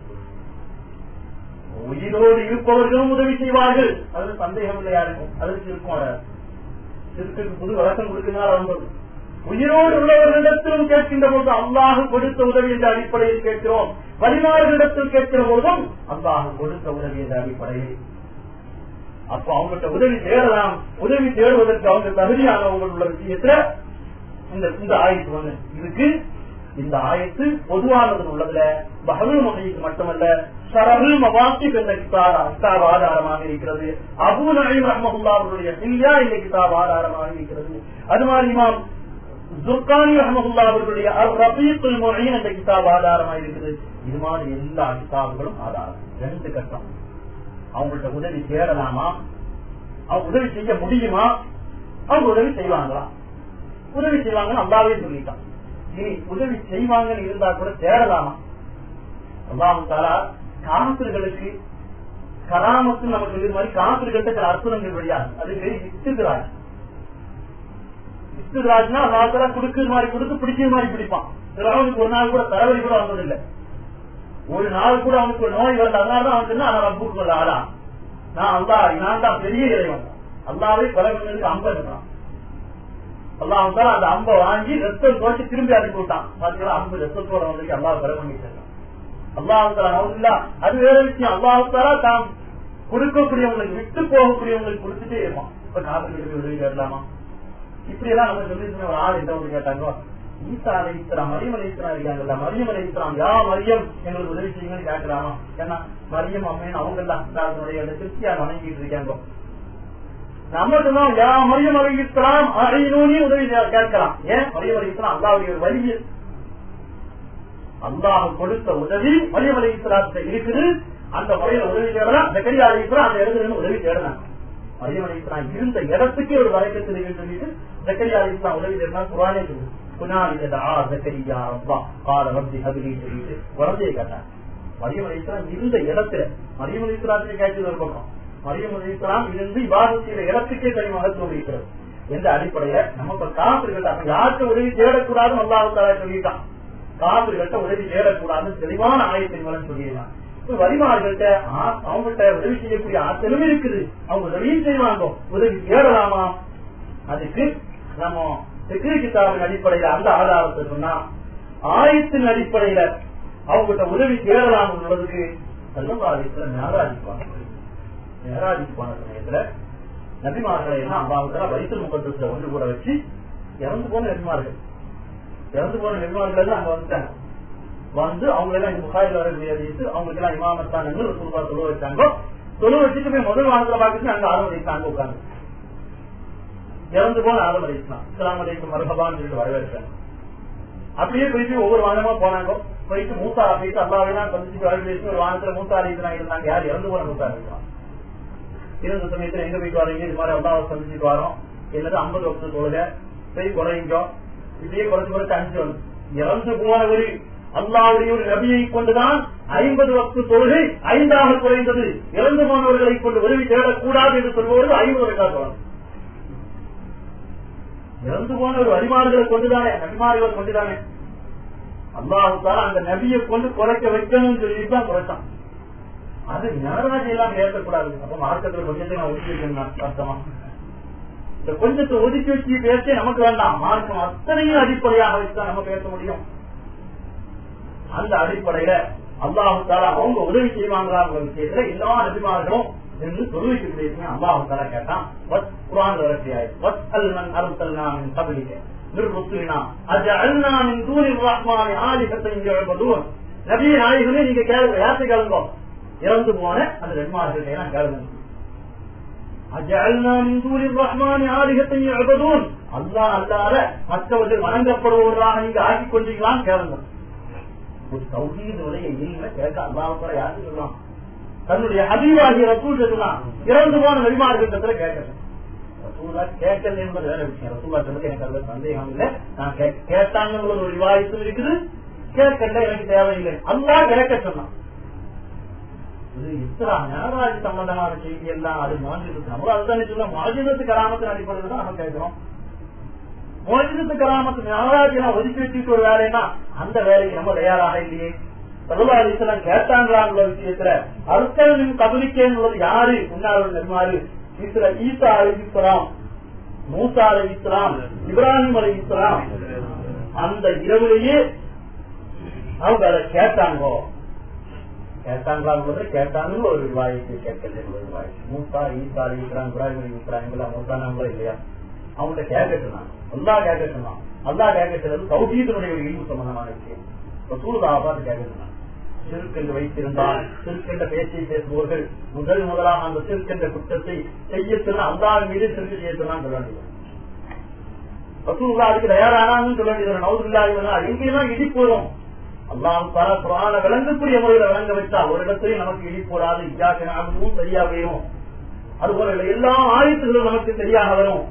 உயிரோடு இருப்பவர்களும் உதவி செய்வார்கள் அது சந்தேகம் இல்லையா இருக்கும் அதற்கு இருக்கும் இதற்கு புது வழக்கம் கொடுக்கிறார் வந்தது உயிரோடு உள்ளவர்களிடத்திலும் கேட்கின்ற போது அல்லாஹ் கொடுத்த உதவி என்ற அடிப்படையில் கேட்கிறோம் வலிமார்களிடத்தில் கேட்கிற போதும் அல்லாஹ் கொடுத்த உதவி என்ற அடிப்படையில் அப்ப அவங்ககிட்ட உதவி தேடலாம் உதவி தேடுவதற்கு அவங்க தகுதியானவங்க உள்ள விஷயத்துல இந்த இந்த ஆயத்து ஒண்ணு இதுக்கு இந்த ஆயத்து பொதுவானது உள்ளதுல பகவல் மொழிக்கு மட்டுமல்ல சரகுல் மவாசி என்ற கிதாப் ஆதாரமாக இருக்கிறது அபு நயீம் ரஹமகுல்லா அவருடைய இல்லையா இந்த கிதாப் ஆதாரமாக இருக்கிறது அது மாதிரி இமாம் துர்கானி ரஹமகுல்லா அவர்களுடைய ரபீத்துல் மொழியின் அந்த கிதாப் ஆதாரமாக இருக்குது இது மாதிரி எல்லா கிதாபுகளும் ஆதாரம் ரெண்டு கட்டம் அவங்கள்ட்ட உதவி தேடலாமா அவங்க உதவி செய்ய முடியுமா அவங்க உதவி செய்வாங்களா உதவி செய்வாங்கன்னு அல்லாவே சொல்லிட்டான் இனி உதவி செய்வாங்கன்னு இருந்தா கூட தேடலாமா அல்லாஹு தாலா காப்பிர்களுக்கு கராமத்து நமக்கு இது மாதிரி காப்பிர்கள்ட்ட சில அற்புதங்கள் வழியாது அது பேரு இஸ்துராஜ் இஸ்துராஜ்னா அல்லாஹால குடுக்குற மாதிரி கொடுத்து பிடிக்கிற மாதிரி பிடிப்பான் அவனுக்கு ஒரு நாள் கூட தலைவலி கூட வந்ததில்லை ஒரு நாள் கூட அவனுக்கு ஒரு நோய் வரல அதனாலதான் அவனுக்கு நான் ரப்புக்கு சொல்ல ஆளா நான் அல்லா நான் தான் பெரிய இறைவன் அல்லாவே பலவங்களுக்கு ஐம்பது தான் அல்லாஹ் அந்த அம்பை வாங்கி ரத்தம் தோச்சு திரும்பி அனுப்பி விட்டான் பாத்தீங்களா அம்பு ரத்தத்தோட வந்து அல்லாஹ் பல பண்ணிட்டாங்க அல்லாஹாலா அது வேற விஷயம் அல்லாஹாலா தாம் கொடுக்கக்கூடியவங்களுக்கு விட்டு போகக்கூடியவங்களுக்கு கொடுத்துட்டே இருப்பான் இப்ப காப்பிற்கு உதவி கேட்கலாமா இப்படி எல்லாம் நம்ம சொல்லி ஒரு ஆள் என்ன வந்து கேட்டாங்க ஈசா அலை இஸ்லாம் மரியம் அலை இஸ்லாம் இருக்காங்கல்ல மரியம் அலை இஸ்லாம் யா மரியம் எங்களுக்கு உதவி செய்யுங்கன்னு கேட்கலாமா ஏன்னா மரியம் அம்மன் அவங்க எல்லாம் அதனுடைய கிறிஸ்தியா வணங்கிட்டு இருக்காங்க நம்ம சொன்னோம் யா மரியம் அலிஸ்லாம் அழினூனி உதவி கேட்கலாம் ஏன் மரியம் அலிஸ்லாம் அல்லாவுடைய ஒரு வழி அல்லாஹ் கொடுத்த உதவி மரியம் அலி இஸ்லாத்துல இருக்குது அந்த முறையில உதவி தேடலாம் ஜக்கரியா அலி இஸ்லாம் அந்த இடத்துல இருந்து உதவி தேடலாம் மரியம் அலி இஸ்லாம் இருந்த இடத்துக்கே ஒரு வரைக்கத்தில் சொல்லிட்டு ஜக்கரியா அலி இஸ்லாம் உதவி தேடலாம் குரானே சொல்லுது குணாலிதா ஜக்கரியா அப்பா கால ரப்தி ஹபிலி சொல்லிட்டு குழந்தையை கேட்டாங்க மரியம் அலி இஸ்லாம் இருந்த இடத்துல மரியம் அலி இஸ்லாத்துக்கு கேட்கிறது ஒரு பக்கம் மரியம் அலி இஸ்லாம் இருந்து விவாதத்தில இடத்துக்கே தனி மகத்துவம் இருக்கிறது என்ற அடிப்படையில நம்ம இப்ப காப்பிர்கள் யாருக்கு உதவி தேடக்கூடாதுன்னு அல்லாஹால சொல்லிட்டான் காப்பிர்கள்ட்ட உதவி தேடக்கூடாதுன்னு தெளிவான ஆயத்தின் மூலம் சொல்லிடலாம் இப்ப வரிமார்கள்ட்ட அவங்கள்ட்ட உதவி செய்யக்கூடிய ஆற்றலும் இருக்குது அவங்க உதவியும் செய்வாங்க உதவி தேடலாமா அதுக்கு நம்ம செக்யூரிட்டித்தாவின் அடிப்படையில அந்த ஆதாரத்தை சொன்னா ஆயத்தின் அடிப்படையில அவங்ககிட்ட உதவி தேடலாம் உள்ளதுக்கு செல்லவாதித்துல நேராதிப்பாங்க நேராதிக்கு போன சமயத்துல நபிமார்களை எல்லாம் அம்மாவுக்கு வயிற்று முகத்துல ஒன்று கூட வச்சு இறந்து போன நபிமார்கள் இறந்து போன நபிமார்கள் எல்லாம் அங்க வந்துட்டாங்க வந்து அவங்க எல்லாம் இந்த புகாரில் வர முடியாது அவங்களுக்கு எல்லாம் இமாமத்தானு ஒரு சுருபா சொல்ல வச்சாங்க சொல்ல வச்சுட்டு போய் முதல் வாரத்துல பாக்கிட்டு அங்க ஆரம்ப வைத்தாங்க உட்காந்து இறந்து போன ஆரம்ப வைக்கலாம் இஸ்லாம் அலைக்கும் மரபபான்னு சொல்லிட்டு வரவேற்றாங்க அப்படியே போயிட்டு ஒவ்வொரு வானமா போனாங்க போயிட்டு மூத்தா போயிட்டு அல்லாவெல்லாம் சந்திச்சு வரவேற்று ஒரு வானத்துல மூத்தா அழிக்கலாம் இருந்தாங்க யார் இறந்து போன மூத்தா அழிக்கலாம் இருந்த சமயத்துல எங்க போயிட்டு வரீங்க இது மாதிரி அல்லாவை சந்திச்சுட்டு வரோம் என்னது ஐம்பது வருஷம் தொழுக போய் குறைங்க இப்படியே குறைச்சு குறைச்சு அஞ்சு வந்து இறந்து போனவரு அல்லாவுடைய ஒரு நபியை கொண்டுதான் ஐம்பது வக்து தொழுகை ஐந்தாக குறைந்தது இறந்து போனவர்களை கொண்டு உதவி தேடக்கூடாது என்று சொல்பவர்கள் ஐம்பது ரெக்கார்டு இறந்து போன ஒரு வழிமாறுகளை கொண்டுதானே நபிமாறுகளை கொண்டுதானே அல்லாஹால அந்த நபியை கொண்டு குறைக்க வைக்கணும்னு சொல்லிட்டு தான் குறைச்சான் அது ஞானராஜ் எல்லாம் ஏற்கக்கூடாது அப்ப மார்க்கத்துல கொஞ்சத்தை நான் ஒதுக்கி வைக்கணும் அர்த்தமா இந்த கொஞ்சத்தை ஒதுக்கி வச்சு பேச நமக்கு வேண்டாம் மார்க்கம் அத்தனையும் அடிப்படையாக வச்சுதான் நம்ம பேச முடியும் அந்த அடிப்படையில அல்லாஹு தாலா அவங்க உதவி செய்வாங்களாங்கிற விஷயத்துல எல்லா நபிமார்களும் என்று சொல்லிட்டு அல்லாஹு தாலா கேட்டான் குரான் வரட்டியாய் வத் அல்மன் அருத்தல்னா மின் கபலிக்க நிர்வத்துனா அஜஅல்னா மின் தூனிர் ரஹ்மானி ஆலிஹத்தன் யஅபதுன் நபியே நாயகமே நீங்க கேளுங்க யார்கிட்ட கேளுங்க இறந்து போன அந்த நபிமார்கள் எல்லாம் கேளுங்க அஜஅல்னா மின் தூனிர் ரஹ்மானி ஆலிஹத்தன் யஅபதுன் அல்லாஹ் அல்லாத மற்றவர்கள் வணங்கப்படுபவர்களாக நீங்க ஆக்கிக் கொண்டீங்களான்னு கேளுங்க ஒரு தௌஹீது உடைய இல்ல கேட்க அல்லாஹ் யாருக்கு சொல்லலாம் தன்னுடைய ஹபீபாகிய ரசூல் சொல்லலாம் இறந்து போன நபிமார்களிடத்துல கேட்கணும் ரசூலா கேட்கல என்பது வேற விஷயம் ரசூலா சொல்றது எனக்கு அதுல சந்தேகம் இல்லை நான் கேட்டாங்க ஒரு விவாதித்தும் இருக்குது கேட்கல எனக்கு தேவையில்லை அல்லா கேட்க சொன்னான் இது இஸ்லாம் ஞானராஜ் சம்பந்தமான செய்தி எல்லாம் அது மாநிலத்துக்கு நம்ம அதுதான் சொல்ல மாநிலத்து கராமத்தின் அடிப்படையில் தான் நம்ம கேட்கிறோம் மோஜினத்து கராமத்து ஞானராஜ் எல்லாம் ஒதுக்கி வச்சுட்டு ஒரு வேலைன்னா அந்த வேலைக்கு நம்ம தயாராக இல்லையே சர்வாதிசெல்லாம் கேட்டாங்களாங்கிற விஷயத்துல அர்த்தனின் கபலிக்கேன்னு யாரு முன்னாள் நெருமாறு இஸ்ரா ஈசா அலி இஸ்லாம் மூசா அலி இஸ்லாம் இப்ராஹிம் அலி இஸ்லாம் அந்த இரவுலேயே அவங்க அதை கேட்டாங்கோ கேட்டாங்களாங்கிறது கேட்டாங்கன்னு ஒரு விவாயத்தை கேட்கல ஒரு விவாயம் மூசா ஈசா அலி இஸ்லாம் இப்ராஹிம் அலி இஸ்லாம் இவங்களாம் மூசானாங்களோ இல்லையா அவங்கள்ட்ட கேட்க சொன்னாங்க அல்லா கேட்க சொன்னான் அல்லா கேட்க சொன்னது சௌகீதனுடைய ஒரு இழிவு சம்பந்தமான விஷயம் ரசூலுல்லாஹ் கேட்க சொன்னாங்க சிறுக்கென்று வைத்திருந்தால் சிறுக்கென்ற பேச்சை பேசுபவர்கள் முதல் முதலாக அந்த சிறுக்கென்ற குற்றத்தை செய்ய சொன்ன அல்லாஹ் மீது சிறுக்கு செய்ய சொன்னான்னு சொல்ல வேண்டியது ரசூலுல்லாஹ் அதுக்கு தயாரானான்னு சொல்ல வேண்டியது நவுதுல்லா எங்கேயும் இடி போதும் அல்லாஹ் பல புராண விளங்கக்கூடிய முறையில விளங்க வச்சா ஒரு இடத்துலயும் நமக்கு இடி போடாது இஜாக்கு நாமும் சரியா போயிடும் அதுபோல எல்லா ஆயத்துகளும் நமக்கு சரியாக வரும்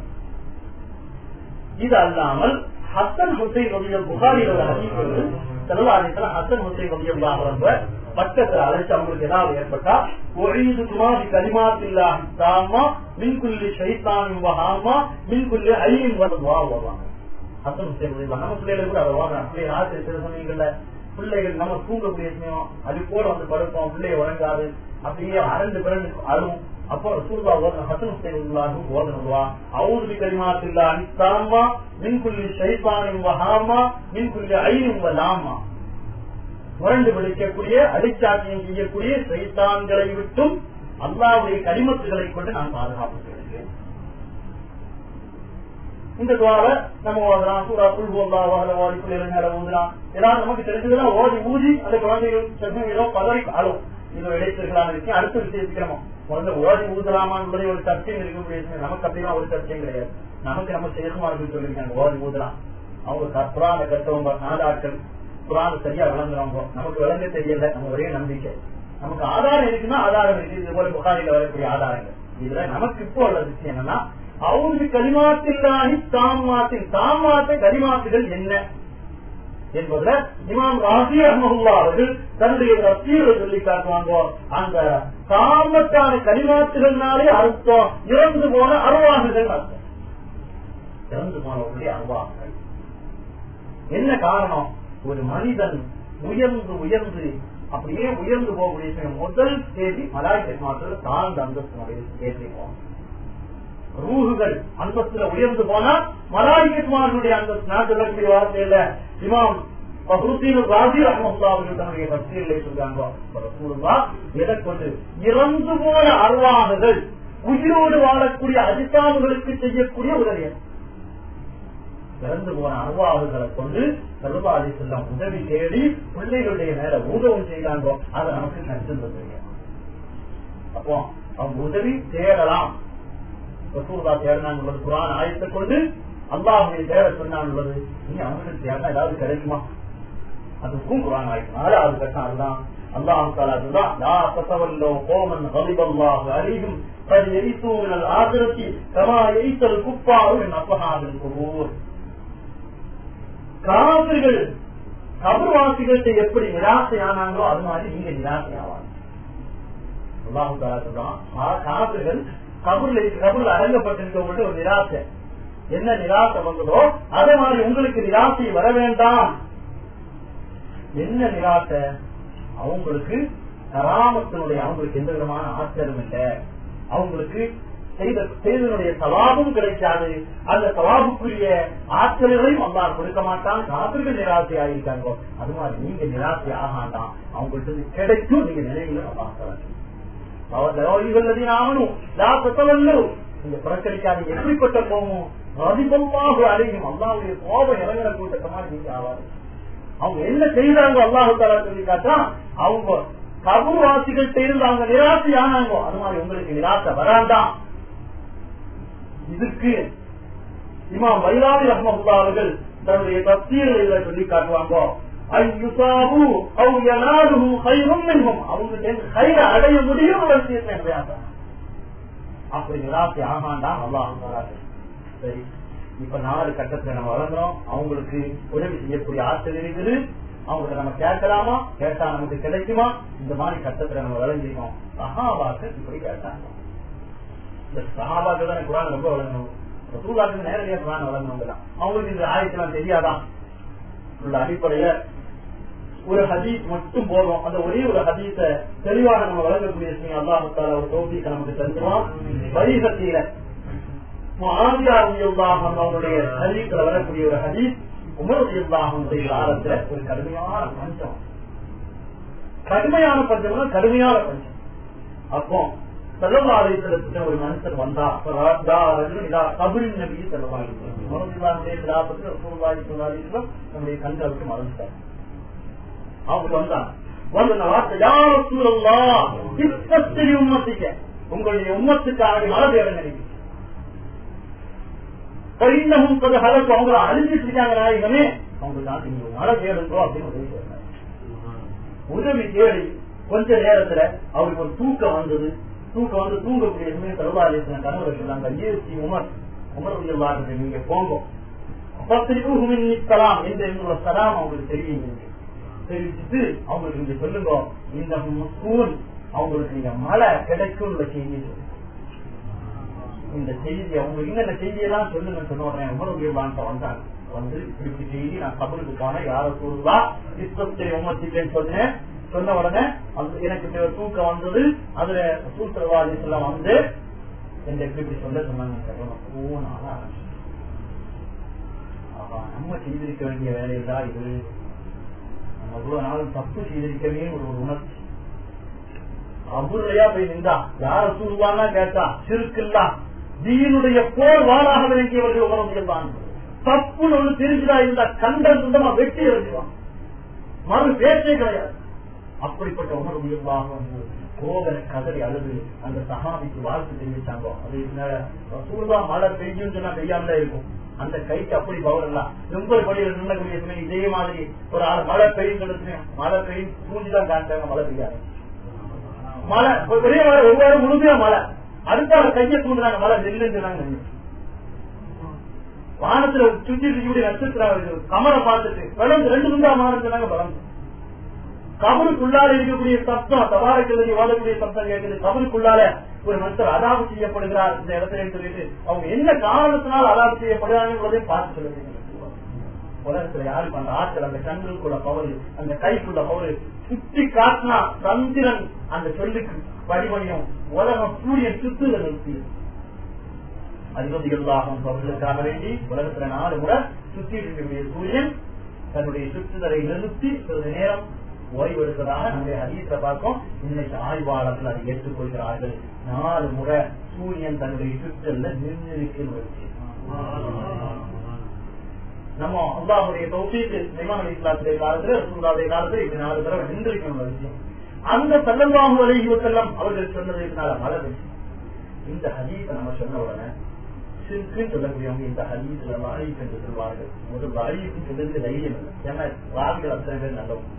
இது அல்லாமல் ஹசன் ஹுசைன் ரவியல் புகாரில் ஒரு அறிவிப்பு செல்லாதித்துல ஹசன் ஹுசைன் ரவியல் வரம்ப பக்கத்துல அழைச்சு அவங்களுக்கு ஏதாவது ஏற்பட்டா ஒழிது குமாரி கலிமாத்தில்லாஹி தாமா மின்குள்ளி ஷைத்தானின் வகாமா மின்குள்ளி ஐயின் வா வருவாங்க ஹசன் ஹுசைன் ரவியல் நம்ம பிள்ளைகள் கூட அதை வாங்க பிள்ளைகள் ஆசிரியர் சில சமயங்கள்ல பிள்ளைகள் நம்ம தூங்கக்கூடிய சமயம் அது போல வந்து படுப்போம் பிள்ளைய உறங்காது அப்படியே அரண்டு பிறந்து அழும் அப்போ ரசூல்லா ஓதன ஹசன் ஹுசைனுல்லாஹு ஓதனதுவா அவுது பி கலிமாத்தில்லாஹி தாம்மா மின் குல்லி ஷைத்தானின் வஹாமா மின் குல்லி ஐனின் வலாமா முரண்டு பிடிக்கக்கூடிய அடிச்சாட்டியம் செய்யக்கூடிய சைத்தான்களை விட்டும் அல்லாவுடைய கனிமத்துகளை கொண்டு நான் பாதுகாப்பு செய்கிறேன் இந்த துவார நம்ம ஓதலாம் சூரா புல் போல்லா வாழ வாடிக்குள் இளைஞர ஊதலாம் ஏதாவது நமக்கு தெரிஞ்சதுன்னா ஓதி ஊதி அந்த குழந்தைகள் செவ்வியோ பதறி ஆளும் இது இடைத்திருக்கலாம் இருக்கு அடுத்த விஷயத்துக்கு நம்ம முதல்ல ஓடி ஊதலாமான்னு ஒரு சர்ச்சையும் இருக்கக்கூடிய நமக்கு அப்படிலாம் ஒரு சர்ச்சையும் கிடையாது நமக்கு நம்ம சேகமாருக்கு சொல்லியிருக்காங்க ஓடி ஊதலாம் அவங்க புராண கட்டவங்க நாடாக்கள் புராண சரியா விளங்குறவங்க நமக்கு விளங்க தெரியல நம்ம ஒரே நம்பிக்கை நமக்கு ஆதாரம் இருக்குன்னா ஆதாரம் இருக்கு இது போல புகாரில வரக்கூடிய ஆதாரங்கள் இதுல நமக்கு இப்போ உள்ள விஷயம் என்னன்னா அவங்க கலிமாத்தில்லாஹி தாமாத்தின் தாமாத்த கலிமாத்துகள் என்ன என்பதுல இமாம் ராசி அஹமல்லா அவர்கள் தன்னுடைய ரசீரை சொல்லி காட்டுவாங்க அந்த தாமத்தான கலிமாத்துகள்னாலே அர்த்தம் இறந்து போன அருவாகுகள் அர்த்தம் இறந்து போனவர்களுடைய அருவாகுகள் என்ன காரணம் ஒரு மனிதன் உயர்ந்து உயர்ந்து அப்படியே உயர்ந்து போகக்கூடிய முதல் தேதி மலாய்க்கு மாற்றம் தாழ்ந்த அந்தஸ்து ஏற்றிப்போம் ரூகுகள் அந்தஸ்துல உயர்ந்து போனா மலாய்க்குமாரனுடைய அந்தஸ்து நான் சொல்லக்கூடிய வார்த்தையில இமாம் எதை கொண்டு இறந்து போன அருவாகுகள் உயிரோடு வாழக்கூடிய அதிசாமுகளுக்கு செய்யக்கூடிய உதவி இறந்து போன அருவாகுகளை கொண்டு சர்வாதி செல்லம் உதவி தேடி பிள்ளைகளுடைய மேல ஊதவும் செய்தாங்கோ அதை நமக்கு கற்று தெரியும் அப்போ அவங்க உதவி தேடலாம் ரசூல்லா தேடினாங்க உள்ளது குரான் ஆயத்தை கொண்டு அல்லாஹுடைய தேட சொன்னான் உள்ளது நீ அவங்களுக்கு தேடினா ஏதாவது கிடைக்குமா அதுக்கும் குரான் ஆயிடுச்சு நாலாவது கட்டம் அதுதான் அல்லாஹு தாலா அதுதான் லா தத்தவல்லோ கோமன் ஹலிபல்லாஹு அலிஹும் قد يئسوا من الآخرة كما يئس الكفار من أصحاب القبور காவிர்கள் கபர்வாசிகள்கிட்ட எப்படி நிராசையானாங்களோ அது மாதிரி நீங்க நிராசையாவாங்க அல்லாஹு தாலா சொல்றான் காவிர்கள் கபூர்ல கபூர்ல அடங்கப்பட்டிருக்கவங்கள்ட்ட ஒரு நிராசை என்ன நிராசை வந்ததோ அதே மாதிரி உங்களுக்கு நிராசை வர வேண்டாம் என்ன நிராசை அவங்களுக்கு கராமத்தினுடைய அவங்களுக்கு எந்த விதமான ஆச்சரியம் இல்லை அவங்களுக்கு செய்த செய்தனுடைய சவாபும் கிடைக்காது அந்த சவாபுக்குரிய ஆச்சரியங்களையும் அல்லா கொடுக்க மாட்டான் காப்பிர்கள் நிராசை ஆகியிருக்காங்க அது மாதிரி நீங்க நிராசை ஆகாண்டாம் அவங்களுக்கு கிடைக்கும் நீங்க நினைவுல ஆகணும் நீங்க புறக்கணிக்காதீங்க எப்படிப்பட்ட கோபம் அதிகமாக அடையும் அல்லாவுடைய கோபம் இறங்குற கூட்டமா நீங்க ஆவாரு அவங்க என்ன செய்தாங்க அல்லாஹு தாலா சொல்லி காட்டா அவங்க கபுவாசிகள் இருந்து அவங்க நிராசை ஆனாங்க அது மாதிரி உங்களுக்கு நிராசை வராண்டாம் இதுக்கு இமாம் வைராவி ரஹமல்லா அவர்கள் தன்னுடைய தப்தீர்களை சொல்லி காட்டுவாங்க அடைய முடியும் அப்படி நிராசை ஆமாண்டாம் அல்லாஹ் சரி இப்ப நாலு கட்டத்துல நம்ம வளர்ந்தோம் அவங்களுக்கு உதவி செய்யக்கூடிய ஆற்றல் இருக்குது அவங்களை நம்ம கேட்கலாமா கேட்டா நமக்கு கிடைக்குமா இந்த மாதிரி கட்டத்துல நம்ம விளைஞ்சிருக்கோம் சகாபாக்கள் இப்படி கேட்டாங்க இந்த சகாபாக்கள் தான் குரான் ரொம்ப வளரணும் ரசூலாக்கு நேரடியா குரான் வளர்ந்தவங்க தான் அவங்களுக்கு இந்த ஆயத்தெல்லாம் தெரியாதான் உள்ள அடிப்படையில ஒரு ஹதீஸ் மட்டும் போதும் அந்த ஒரே ஒரு ஹதீஸ தெளிவாக நம்ம வழங்கக்கூடிய விஷயம் அல்லாஹால ஒரு தோப்பிக்க நமக்கு தந்துருவோம் வரிசத்தியில அவங்களுடைய ஹதீஸ்ல வரக்கூடிய ஒரு ஹதீஸ் உமருடைய காலத்துல ஒரு கடுமையான பஞ்சம் கடுமையான பஞ்சம்னா கடுமையான பஞ்சம் அப்போ செல்லவாலயத்துல ஒரு மனுஷன் வந்தா கபில் நபி செல்லவாலயத்துல நம்முடைய கண்களுக்கு மறந்துட்டார் அவங்க வந்தாங்க வந்து வார்த்தை யார் சூழல்லா இப்பத்திரி உம்மத்திக்க உங்களுடைய உம்மத்துக்காக மழை தேட நினைக்கிறேன் இன்னமும் கொஞ்சம் ஹலக்கு அவங்க அழிஞ்சிட்டு இருக்காங்க நாயகமே அவங்க தான் நீங்க மழை தேடுங்கோ அப்படின்னு உதவி செய்யறாங்க உதவி தேடி கொஞ்ச நேரத்துல அவருக்கு ஒரு தூக்கம் வந்தது தூக்கம் வந்து தூங்கக்கூடிய சமயம் தருவாலேசன கணவர் சொன்னாங்க ஐயசி உமர் உமருடைய வார்த்தை நீங்க போங்க பத்திரிகை நிற்கலாம் என்ற என்னோட சலாம் அவங்களுக்கு தெரியும் தெரிவிச்சுட்டு அவங்களுக்கு நீங்க சொல்லுங்க இந்த ஸ்கூல் அவங்களுக்கு நீங்க மழை கிடைக்கும் செய்தி இந்த செய்தி அவங்க என்னென்ன செய்தியெல்லாம் சொல்லுங்க சொன்ன உடனே உமருடைய வந்தாங்க வந்து இப்படி செய்தி நான் கபலுக்கு போனேன் யார சூழ்வா இஸ்லத்தை உமத்திட்டேன்னு சொன்னேன் சொன்ன உடனே அது எனக்கு ஒரு தூக்கம் வந்தது அதுல சூத்திரவாதி எல்லாம் வந்து என்ன இப்படி சொல்ல சொன்னாங்க போனால நம்ம செய்திருக்க வேண்டிய வேலைதான் இது நம்ம இவ்வளவு நாள் தப்பு செய்திருக்கவே ஒரு ஒரு உணர்ச்சி அபுரையா போய் நின்றா யார சூழ்வானா கேட்டா சிறுக்குல்லா தீனுடைய போர் வாழாக வேண்டியவர்கள் உணர்ந்திருந்தான் தப்புன்னு ஒண்ணு தெரிஞ்சுதா இருந்தா கண்ட சுத்தமா வெட்டி எறிஞ்சுவான் மறு பேச்சே கிடையாது அப்படிப்பட்ட உணர்வு இல்லாம கோவல கதறி அழுது அந்த சஹாபிக்கு வாழ்த்து தெரிவிச்சாங்க அது சூழ்வா மழை பெய்யும் சொன்னா பெய்யாமலே இருக்கும் அந்த கைக்கு அப்படி பவர் இல்ல ரொம்ப படியில் நின்னக்கூடிய சமயம் இதே மாதிரி ஒரு ஆள் மழை பெய்யும் சொல்லுங்க மழை பெய்யும் சூழ்நிதான் காட்டாங்க மழை பெய்யாது மழை ஒரே மழை ஒவ்வொரு முழுமையா மழை அடுத்த ஆள் கையை தூண்டுறாங்க மழை நெல்லுங்கிறாங்க வானத்துல சுத்தி இருக்கக்கூடிய நட்சத்திரம் கமலை பார்த்துட்டு வளர்ந்து ரெண்டு துண்டா மாறுறாங்க வளர்ந்து கபருக்குள்ளால இருக்கக்கூடிய சப்தம் தபாரக்கிழமை வாழக்கூடிய சப்தம் கேட்குது கபருக்குள்ளால ஒரு மனுஷர் அதாபு செய்யப்படுகிறார் இந்த இடத்துல சொல்லிட்டு அவங்க என்ன காரணத்தினால் அதாபு செய்யப்படுகிறாங்க பார்த்து சொல்லுங்க உலகத்துல யாருக்கு அந்த ஆற்றல் அந்த கண்களுக்குள்ள பவர் அந்த கைக்குள்ள பவர் சுத்தி காட்டினா சந்திரன் அந்த சொல்லுக்கு படிமணியும் உலகம் சூரியன் சுத்துதல் நிறுத்தி அதிபதிகளாகும் அவர்களுக்காக வேண்டி உலகத்துல நாலு முறை சுத்தி இருக்கக்கூடிய சூரியன் தன்னுடைய சுற்றுதலை நிறுத்தி சிறிது நேரம் ஓய்வு எடுப்பதாக நம்முடைய ஹதீஸ்ல பார்ப்போம் இன்னைக்கு ஆய்வாளர்கள் அதை ஏற்றுக்கொள்கிறார்கள் நாலு முறை சூரியன் தன்னுடைய சுற்றல்ல நிர்ணயிக்கிறது நம்ம அல்லாஹுடைய தௌசீக்கு நிமான் இஸ்லாத்துடைய காலத்துல ரசூலுடைய காலத்துல இது நாலு தடவை நின்றிருக்கணும் விஷயம் அந்த செல்லல்லாஹு அலைஹி வஸல்லம் அவர்கள் சொன்னதுனால மலர் இந்த ஹதீஸை நம்ம சொன்ன உடனே சிறுக்குன்னு சொல்லக்கூடியவங்க இந்த ஹதீஸ்ல வாரிஃப் என்று சொல்வார்கள் முதல் வாரிஃப் சொல்றது தைரியம் இல்லை ஏன்னா ராவிகள் அத்தனை பேர் நல்லவங்க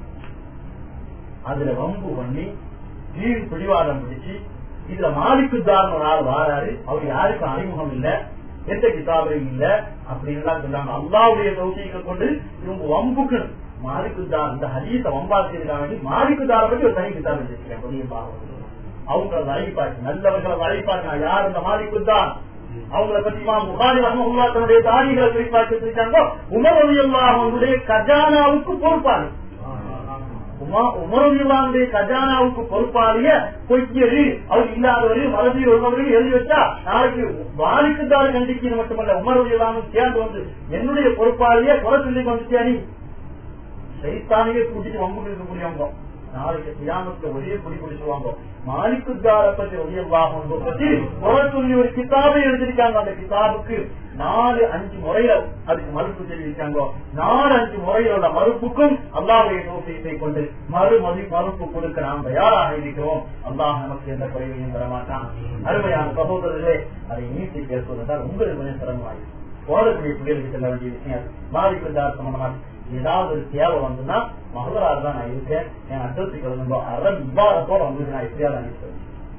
அதுல வம்பு பண்ணி தீர் பிடிவாதம் பிடிச்சு இதுல மாலிக்குத்தார்னு ஒரு ஆள் வாராரு அவர் யாருக்கும் அறிமுகம் இல்ல எந்த கிதாபையும் இல்ல அப்படின்லாம் சொன்னாங்க அல்லாவுடைய தௌசியை கொண்டு இவங்க வம்புக்கு மாலிக்குத்தார் இந்த ஹதீச வம்பாக்கிறதுக்காக வேண்டி மாலிக்குத்தார பத்தி ஒரு தனி கிதாப் வச்சிருக்கேன் அவங்க அதை அழைப்பாங்க நல்லவர்களை அழைப்பாங்க யார் இந்த மாலிக்குத்தான் அவங்களை பத்தி புகாரி ரஹமுல்லா தன்னுடைய தாரிகளை குறிப்பாக்கி வச்சிருக்காங்க உமர் அவங்களுடைய கஜானாவுக்கு பொறுப்பாங்க உமரவியுடைய கஜானாவுக்கு பொறுப்பாளிய பொய்யரு அவர் இல்லாதவரு மறதியில் உள்ளவர்கள் எழுதி வச்சா நாளைக்கு வாலிக்குத்தாரு கண்டிக்கிறது மட்டுமல்ல உமரவியலாமும் சேர்ந்து வந்து என்னுடைய பொறுப்பாளிய குறை சொல்லி வந்துட்டியா நீ சைத்தானியே கூட்டிட்டு வம்புக்கு இருக்கக்கூடியவங்க நாளைக்கு தியானத்துல ஒரே குடி குடிச்சுவாங்க மாலிக்குத்தார பத்தி ஒளியல்லாக பத்தி குறை சொல்லி ஒரு கிதாபை எழுதிருக்காங்க அந்த கிதாபுக்கு நாலு அஞ்சு முறையில அதுக்கு மறுப்பு தெரிவிக்காங்க நாலு அஞ்சு முறையில உள்ள மறுப்புக்கும் அல்லாவுடைய தோசியத்தை கொண்டு மறு மதி மறுப்பு கொடுக்க நாம் தயாராக இருக்கிறோம் அல்லாஹ் நமக்கு எந்த குறைவையும் தரமாட்டான் அருமையான சகோதரர்களே அதை நீட்டி பேசுவதால் உங்களுக்கு கொஞ்சம் சிரமமாகி போதக்கூடிய பிள்ளைகளுக்கு செல்ல வேண்டிய விஷயம் மாலிக்குத்தார் சம்பந்தமாக ஏதாவது ஒரு தேவை வந்துன்னா மகளராக தான் நான் இருக்கேன் என் அட்ரஸுக்கு வந்து அரை விவாதத்தோட வந்து நான் எப்படியாவது அனுப்பிடுவேன்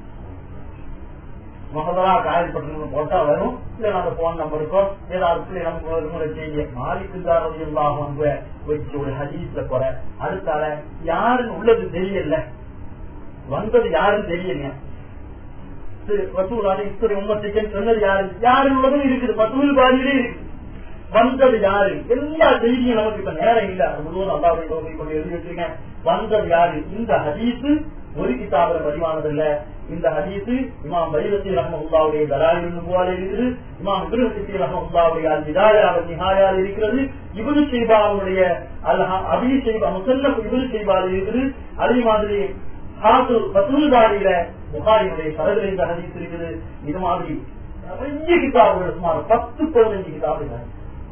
மகதரா காயப்பட்டு போட்டா வரும் இல்ல அந்த போன் நம்பருக்கோ ஏதாவது நமக்கு ஒரு முறை செய்ய மாலிக்குந்தாரது எல்லாம் வந்து வச்சு ஒரு ஹதீஸ்ல குறை அடுத்தால யாருன்னு உள்ளது தெரியல வந்தது யாருன்னு தெரியல வசூலாடி இத்தனை உம்மத்துக்கு சொன்னது யாரு யாரு உள்ளதும் இருக்குது வசூல் பாதியிலே இருக்குது வந்தது யாரு எல்லா செய்தியும் நமக்கு இப்ப நேரம் இல்ல முழுவதும் அல்லாவுடைய தோல்வி கொண்டு எழுதி வச்சிருக்கேன் வந்தது யாரு இந்த ஹதீஸு ஒரு கிதாபில பதிவானது இல்ல இந்த ஹதீஸு இமாம் பைரத்தி ரஹமுல்லாவுடைய தலாயில் நுபுவால இருக்குது இமாம் இபிரசி ரஹமுல்லாவுடைய அல் விதாயா நிஹாயால் இருக்கிறது இபுனு செய்பாவுடைய அல் அபி செய்பா முசல்லம் இபுனு செய்பால் இருக்குது அதே மாதிரி ரசூல்தாரியில புகாரியுடைய சரதில் இந்த ஹதீஸ் இருக்குது இது மாதிரி நிறைய கிதாபுகள் சுமார் பத்து பதினஞ்சு கிதாபுகள்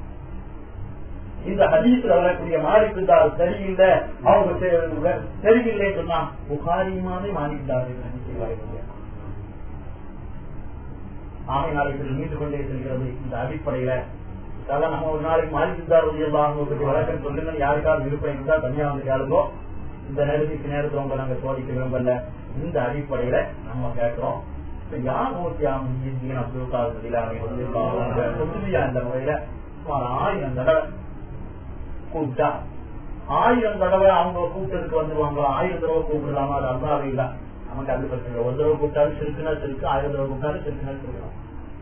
இந்த ஹதீஸ்ல வரக்கூடிய மாலிக்குதார் சரியில்லை அவங்க சரியில்லைன்னு சொன்னா புகாரி மாதிரி மாலிக்குதார் ஆமை நாளைக்கு மீண்டு கொண்டே செல்கிறது இந்த அடிப்படையில அதான் நம்ம ஒரு நாளைக்கு மாலிக்குதார் அவங்க பற்றி வழக்கம் சொல்லுங்க யாருக்காவது விருப்பம் இருந்தா தனியா வந்து கேளுங்கோ இந்த நேரத்துக்கு நேரத்தில் உங்க நாங்க சோதிக்க விரும்பல இந்த அடிப்படையில நம்ம கேட்கிறோம் யார் ஓட்டியாம் ஒத்துமையா இந்த முறையில சுமார் ஆயிரம் தடவை கூப்பிட்டா ஆயிரம் தடவை அவங்க கூப்பிட்டதுக்கு வந்துருவாங்க ஆயிரம் தடவை கூப்பிடலாமா அது அல்லாவே இல்ல நமக்கு அது பிரச்சனை ஒரு தடவை கூப்பிட்டாலும் சிறுக்குனா சிறுக்கு ஆயிரம் தடவை கூப்பிட்டாலும் சிறுக்குனா சிறுக்கலாம்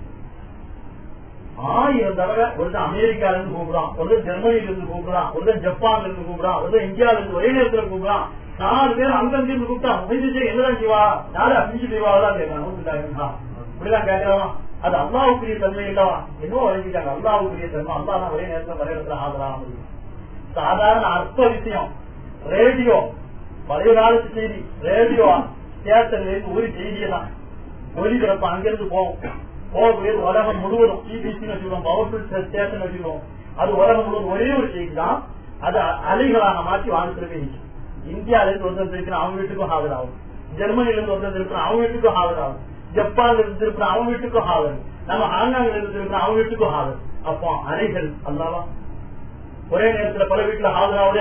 ஆயிரம் தடவை ஒருத்தன் அமெரிக்கால இருந்து கூப்பிடுறான் ஒருத்தன் ஜெர்மனில இருந்து கூப்பிடுறான் ஒருத்தன் ஜப்பான்ல இருந்து கூப்பிடுறான் ஒருத்தன் இந்தியால இருந்து ஒரே நேரத்துல கூப்பிடுறான் நாலு பேர் அங்கிருந்து இருந்து கூப்பிட்டா முடிஞ்சு என்னதான் செய்வா யாரு அபிஞ்சு செய்வாதான் கேட்கறான் இப்படிதான் கேட்கறவன் அது அல்லாவுக்குரிய தன்மை இல்லவா இன்னும் வழங்கிட்டாங்க அல்லாவுக்குரிய தன்மை அல்லா தான் ஒரே நேரத்தில் ஒரே இடத்துல ஆதரவாக முடியும் சாதாரண அற்ப விஷயம் ரேடியோ பழைய காலத்து செய்தி ரேடியோ ஸ்டேஷன்ல இருந்து ஒரு செய்தியை தான் ஒலிபரப்பு அங்கிருந்து போகும் போகக்கூடியது உலகம் முழுவதும் சிபிசி வச்சுக்கிறோம் பவர்ஃபுல் ஸ்டேஷன் வச்சுக்கிறோம் அது உலகம் முழுவதும் ஒரே ஒரு செய்தி தான் அது அலைகளாக மாற்றி வாங்கிட்டு இந்தியால இருந்து ஒருத்தர் இருக்கிற அவன் வீட்டுக்கும் ஆகுதாகும் ஜெர்மனில இருந்து ஒருத்தர் இருக்கிற அவன் வீட்டுக்கும் ஆகுதாகும் ஜப்பான்ல இருந்து இருக்கிற அவன் வீட்டுக்கும் ஆகுது நம்ம ஹாங்காங்ல இருந்து இருக்கிற அவன் வீட்டுக்கும் ஆகுது அப்போ அறைகள் அல்லாவா ஒரே நேரத்துல பல வீட்டுல ஆகுதாவுடைய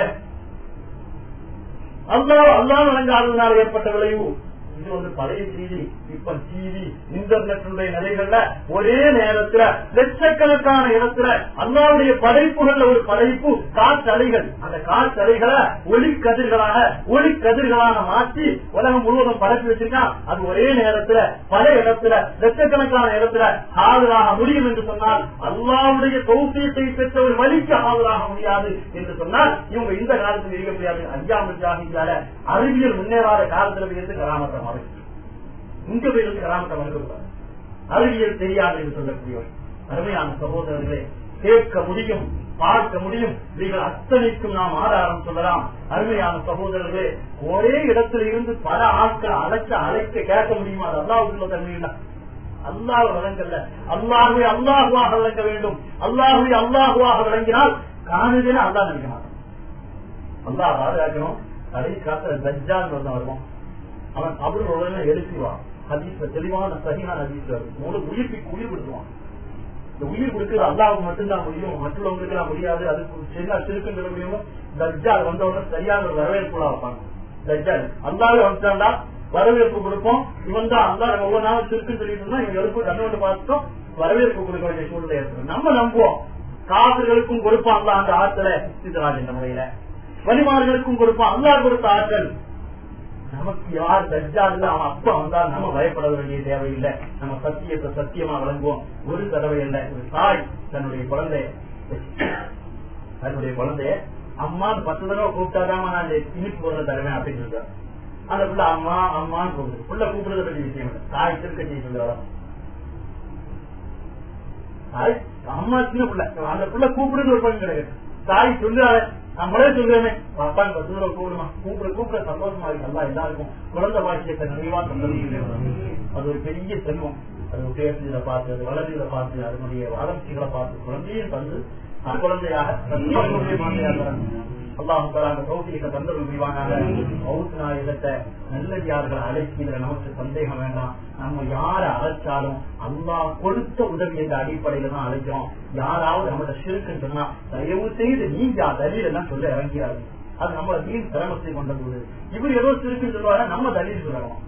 அல்லா அல்லா வழங்காததுனால ஏற்பட்ட விளைவு இது வந்து பழைய செய்தி இப்ப டிவி இன்டர்நெட்டுடைய நிலைகள்ல ஒரே நேரத்துல லட்சக்கணக்கான இடத்துல அல்லாவுடைய படைப்புகள்ல ஒரு படைப்பு காற்றலைகள் அந்த காற்றலைகளை ஒளி கதிர்களாக ஒளி கதிர்களாக மாற்றி உலகம் முழுவதும் பரப்பி வச்சிருக்கான் அது ஒரே நேரத்துல பல இடத்துல லட்சக்கணக்கான இடத்துல ஆதராக முடியும் என்று சொன்னால் அல்லாவுடைய கௌசியத்தை பெற்ற ஒரு வழிக்கு ஆதராக முடியாது என்று சொன்னால் இவங்க இந்த காலத்தில் இருக்க முடியாது அஞ்சாம் ஜாகியால அறிவியல் முன்னேறாத காலத்துல இருந்து கிராமத்தை மறை இங்க போயிருந்து கிராமத்தை மறுக்கக்கூடாது அறிவியல் தெரியாது என்று சொல்லக்கூடியவர் அருமையான சகோதரர்களே கேட்க முடியும் பார்க்க முடியும் நீங்கள் அத்தனைக்கும் நாம் ஆதாரம் சொல்லலாம் அருமையான சகோதரர்களே ஒரே இடத்துல இருந்து பல ஆட்கள் அழைச்ச அழைக்க கேட்க முடியுமா அது அல்லாவுக்குள்ள தன்மை இல்லை அல்லாஹ் வழங்கல்ல அல்லாஹுவை அல்லாஹுவாக விளங்க வேண்டும் அல்லாஹுவை அல்லாஹுவாக விளங்கினால் காணுதேன்னு அல்லாஹ் நினைக்க மாட்டான் அல்லாஹ் பாதுகாக்கணும் கடை காத்த தஜ்ஜால் வருவான் அவன் அவர்கள் உடனே எழுப்பிடுவான் ஹதீஸ்ல தெளிவான சரியான ஹதீஸ்ல இருக்கு உங்களுக்கு உயிர்ப்பிக்கு உயிர் கொடுத்துருவான் இந்த உயிர் கொடுக்கிறது அல்லாவுக்கு மட்டும்தான் முடியும் மற்றவங்களுக்கு எல்லாம் முடியாது அதுக்கு சரியா சிறுக்குன்னு சொல்ல முடியும் தஜ்ஜால் வந்தவங்க சரியான ஒரு வரவேற்புலாம் வைப்பாங்க தஜ்ஜால் அல்லாவே வந்துட்டாண்டா வரவேற்பு கொடுப்போம் இவன் தான் அல்லா நம்ம ஒவ்வொரு நாளும் சிறுக்குன்னு சொல்லிட்டு இருந்தா இவங்க எழுப்பு கண்ணோட்டு பார்த்துட்டோம் வரவேற்பு கொடுக்க வேண்டிய சூழ்நிலை ஏற்படும் நம்ம நம்புவோம் காசுகளுக்கும் கொடுப்பான் அந்த ஆற்றலை சித்தராஜ் இந்த முறையில வழிமார்களுக்கும் கொடுப்பான் அல்லா கொடுத்த ஆற்றல் நமக்கு யார் தஜ்ஜால் அவன் அப்பா வந்தா நம்ம பயப்பட வேண்டிய தேவையில்லை நம்ம சத்தியத்தை சத்தியமா வழங்குவோம் ஒரு தடவை இல்லை ஒரு தாய் தன்னுடைய குழந்தைய தன்னுடைய குழந்தைய அம்மான்னு பத்து தடவை கூப்பிட்டாதாம நான் இந்த இனிப்பு பொருள் தருவேன் அப்படின்னு சொல்றாரு அந்த புள்ள அம்மா அம்மான்னு கூப்பிடுது புள்ள கூப்பிடுறத பற்றி விஷயம் இல்லை தாய் திருக்கட்சி சொல்லுவாரா தாய் அம்மா சின்ன பிள்ளை அந்த பிள்ளை கூப்பிடுறது ஒரு பங்கு கிடையாது தாய் சொல்லுறாரு நம்மளே சொல்லுவேன் அப்பா பத்து தடவை கூப்பிடுமா கூப்பிட கூப்பிட சந்தோஷமா இருக்கு நல்லா எல்லாருக்கும் குழந்தை பாக்கியத்தை நிறைவா தந்தது அது ஒரு பெரிய செல்வம் அது பேசுறத பார்த்து அது வளர்ச்சிகளை பார்த்து அதனுடைய வளர்ச்சிகளை பார்த்து குழந்தையும் தந்து குழந்தையாக அல்லாஹும் அந்த சௌகியத்தை தந்தது முடிவானாக நாயகத்தை நல்லடியார்கள் அழைக்கிறதுல நமக்கு சந்தேகம் வேண்டாம் நம்ம யார அழைச்சாலும் அல்லாஹ் கொடுத்த உதவி என்ற அடிப்படையில தான் அழைக்கிறோம் யாராவது நம்மளோட சிறுக்குன்னு சொன்னா தயவு செய்து நீங்க தலில் எல்லாம் சொல்ல இறங்கிறாரு அது நம்மள மீன் சிரமத்தை கொண்டது இவர் ஏதோ சிறுக்குன்னு சொல்லுவாங்க நம்ம தலில் சொல்லணும்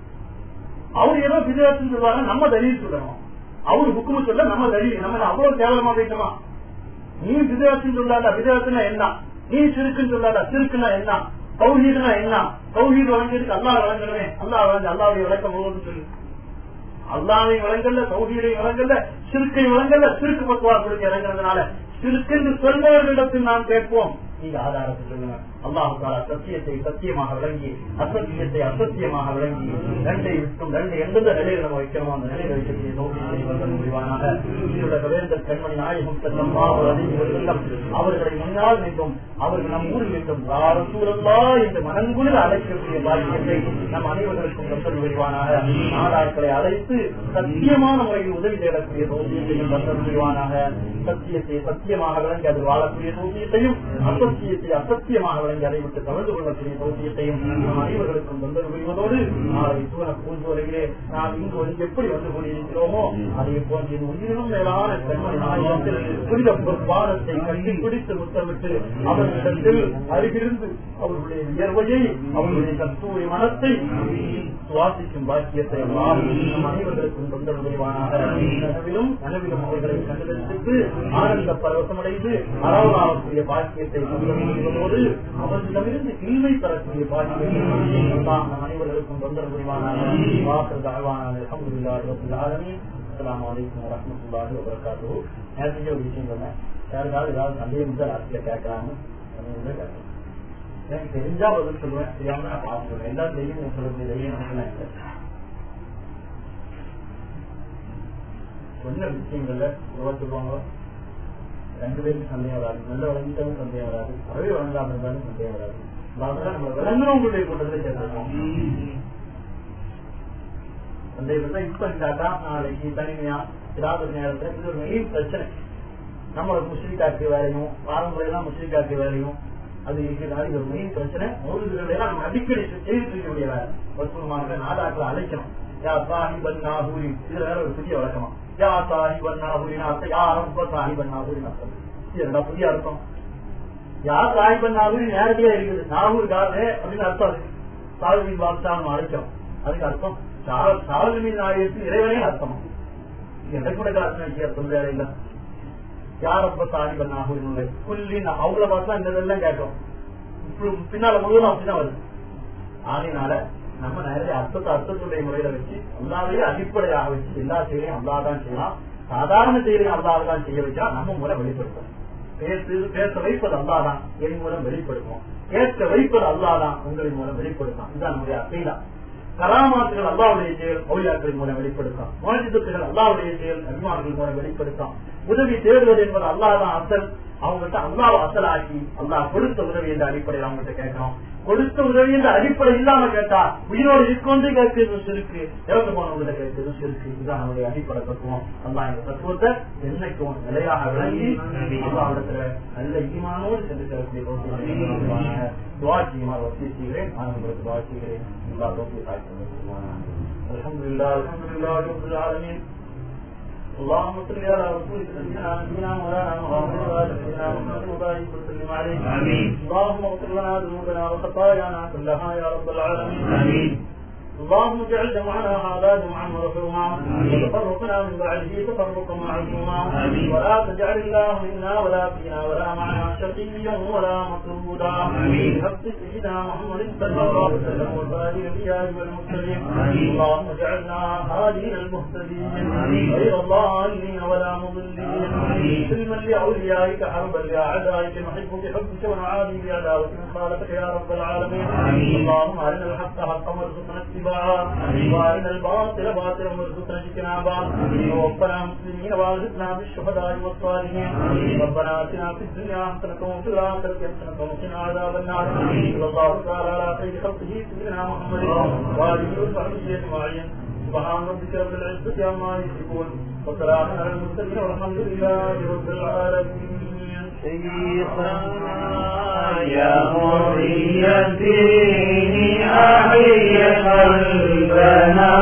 அவர் ஏதோ விதத்துன்னு சொல்லுவாங்க நம்ம தலில் சொல்லணும் அவர் புக்குமு சொல்ல நம்ம தலில் நம்ம அவ்வளவு கேவலமா போயிட்டோமா நீ விதத்துன்னு சொல்லாத விதத்துனா என்ன நீ சிறுக்குன்னு சொல்லாத சிறுக்குன்னா என்ன கௌஹீதுனா என்ன கௌஹீது வழங்கியதுக்கு அல்லா வழங்கணுமே அல்லா வழங்க அல்லாவுடைய விளக்கம் போகுதுன்னு சொல்லி அல்லாவை வழங்கல சௌஹீதை வழங்கல சிறுக்கை வழங்கல சிறுக்கு பக்குவா கொடுக்க இறங்குறதுனால சிறுக்கென்று சொல்பவர்களிடத்தில் நாம் கேட்போம் நீங்க ஆதாரத்தை சொல்லுங்க அல்லாஹு தாலா சத்தியத்தை சத்தியமாக விளங்கி அசத்தியத்தை அசத்தியமாக விளங்கி ரெண்டை விட்டும் ரெண்டு எந்தெந்த நிலையில் நம்ம வைக்கிறோமோ அந்த நிலையில் வைக்கக்கூடிய நோக்கி முடிவானாக இதோட வேந்தர் கண்மணி நாயகம் செல்லம் செல்லம் அவர்களை முன்னால் நின்றும் அவர்கள் நம் ஊரில் நின்றும் சூழல்லா என்று மனங்குளிர் அழைக்கக்கூடிய பாக்கியத்தை நம் அனைவர்களுக்கும் தந்தல் விரிவானாக நாடாக்களை அழைத்து சத்தியமான முறையில் உதவி தேடக்கூடிய நோக்கியத்தையும் தந்தல் விரிவானாக சத்தியத்தை சத்தியமாக விளங்கி அது வாழக்கூடிய நோக்கியத்தையும் அசத்தியத்தை அசத்தியமாக வழங்கி அதை விட்டு கலந்து கொள்ளக்கூடிய சௌக்கியத்தையும் நம் அனைவர்களுக்கும் தொந்தரவு புரிவதோடு நாளை சூழ பூஞ்சோலையிலே நாம் இங்கு வந்து எப்படி வந்து கொண்டிருக்கிறோமோ அதை போன்ற உயிரினும் மேலான பெண்மணி நாயகத்தில் புனித பொற்பாதத்தை கட்டி பிடித்து முத்தமிட்டு அவர்களிடத்தில் அருகிருந்து அவர்களுடைய வியர்வையை அவர்களுடைய கஸ்தூரி மனத்தை சுவாசிக்கும் பாக்கியத்தை எல்லாம் நம் அனைவர்களுக்கும் தொந்தரவு புரிவானாக நனவிலும் நனவிலும் அவர்களை கண்டுபிடித்து ஆனந்த பரவசமடைந்து அறவலாகக்கூடிய பாக்கியத்தை தந்தோடு அவர்களிடமிருந்து இன்மை பெறக்கூடிய பாக்கியத்தை நம் அனைவர்களுக்கும் தொந்தரவு புரிவானாக வாசல் தாழ்வானாக அலமதுல்லாஹி அஸ்லாம் வலைக்கம் வரமத்துல்லாஹி வபரகாத்து நேரத்துக்கு ஒரு விஷயம் சொன்னேன் யாருக்காவது ஏதாவது சந்தேகம் தான் ராத்திரில கேட்கறாங்க கேட்கறாங்க எனக்கு தெரிஞ்சா பதில் சொல்லுவேன் தெரியாம நான் பார்த்துருவேன் எல்லாம் தெரியும் சொல்றது தைரியம் எனக்கு சொன்ன விஷயங்கள்ல எவ்வளவு சொல்லுவாங்க ரெண்டு பேருக்கும் சந்தேகம் வராது நல்ல வழங்கிட்டாலும் சந்தேகம் வராது அறவே வழங்காம இருந்தாலும் சந்தேகம் வராது அதனால நம்ம விளங்குறவங்களுடைய கூட்டத்தில் சேர்த்துருக்கோம் சந்தேகத்தை இப்ப இல்லாட்டா நாளைக்கு தனிமையா ஏதாவது ஒரு நேரத்துல இது ஒரு மெயின் பிரச்சனை நம்மளோட முஸ்லீம் காட்சி வேலையும் பாரம்பரியம் முஸ்லீம் காட்சி வேலையும் அது இருக்கிறது இது ஒரு மெயின் பிரச்சனை மௌலிகளை எல்லாம் நம்ம அடிக்கடி செய்துட்டு இருக்கக்கூடிய வேலை வசூலமாக நாடாக்களை அழைக்கணும் யா சாஹிபன் நாகூரி இது வேற ஒரு புதிய வழக்கமா யா சாஹிபன் நாகூரின் அர்த்தம் யா ரொம்ப சாஹிபன் நாகூரின் அர்த்தம் இது ரெண்டா புதிய அர்த்தம் யார் சாஹிபன் நாகூரி நேரடியா இருக்குது நாகூர் காரே அப்படின்னு அர்த்தம் இருக்கு சாகுமின் வாக்தான் அழைக்கும் அதுக்கு அர்த்தம் சாகுமின் நாயகத்துக்கு இறைவனே அர்த்தம் எனக்கு கூட காரணம் அர்த்தம் வேற இல்லை யார் ரொம்ப சாஹிபன் நாகூரின் புள்ளி அவங்கள பார்த்தா இந்த இதெல்லாம் கேட்கும் பின்னால முழுவதும் அப்படிதான் வருது ஆகையினால நம்ம நிறைய அர்த்தத்தை அர்த்தத்துடைய முறையில வச்சு அல்லாவையே அடிப்படையாக வச்சு எல்லா செயலையும் அல்லாதான் செய்யலாம் சாதாரண செயலையும் அல்லாதான் செய்ய வச்சா நம்ம முறை வெளிப்படுத்தும் பேசு பேச வைப்பது அல்லாதான் என் மூலம் வெளிப்படுத்தும் கேட்க வைப்பது அல்லாதான் உங்களின் மூலம் வெளிப்படுத்தும் இதுதான் நம்முடைய அசைதா கராமாத்துகள் அல்லாவுடைய செயல் மௌலியாக்களின் மூலம் வெளிப்படுத்தும் மோஜித்துகள் அல்லாவுடைய செயல் அபிமானங்கள் மூலம் வெளிப்படுத்தும் உதவி தேடுவது என்பது அல்லாதான் அசல் அவங்ககிட்ட அல்லாவை அசலாக்கி அல்லாஹ் கொடுத்த உதவி என்ற அடிப்படையில் அவங்ககிட்ட கேட்கணும் கொடுத்த உதவி என்ற அடிப்படை இல்லாம கேட்டா உயிரோடு இருக்கொண்டு கேட்கிறது இருக்கு இறந்து போனவங்க கேட்கிறது இருக்கு இதுதான் நம்முடைய அடிப்படை தத்துவம் அல்லா இந்த தத்துவத்தை என்னைக்கும் நிலையாக விளங்கி அல்லாவிடத்துல நல்ல ஈமானோடு சென்று செல்லக்கூடிய துவாட்சியமாக வசதி செய்கிறேன் நான் உங்களுக்கு துவா செய்கிறேன் எல்லா தோப்பியை தாய்க்கு அலமதுல்லா அலமதுல்லா அலமதுல்லாலமின் اللهم صل على رسولك سيدنا نبينا مولانا محمد وعلى سيدنا محمد وبارك وسلم عليه آمين. اللهم اغفر لنا ذنوبنا وخطايانا كلها يا رب العالمين آمين. اللهم اجعل جمعنا هذا جمعا مرحوما آمين. وتفرقنا من بعده تفرقا معصوما آمين. ولا تجعل الله منا ولا فينا ولا معنا شقيا ولا مطرودا آمين. بحق سيدنا محمد صلى الله عليه وسلم وسائر الانبياء والمرسلين آمين. اللهم اجعلنا هادين المهتدين آمين. غير ضالين ولا مضلين آمين. سلما لاوليائك حربا لاعدائك نحب بحبك ونعادي بعداوتك خالتك يا رب العالمين آمين. اللهم ارنا الحق حقا وارزقنا اتباعه آمين. وارنا الباطل باطلا وارزقنا اجتنابه آمين. ووفنا مسلمين وارزقنا بالشهداء والصالحين آمين. ربنا اتنا في الدنيا حسنه وفي الاخره حسنه وقنا عذاب النار آمين. صلى الله تعالى على خير خلقه سيدنا محمد واله وصحبه اجمعين سبحان ربك رب العزه عما يصفون وسلام على المرسلين والحمد لله رب العالمين شيخنا يا محيي الدين أحيي قلبنا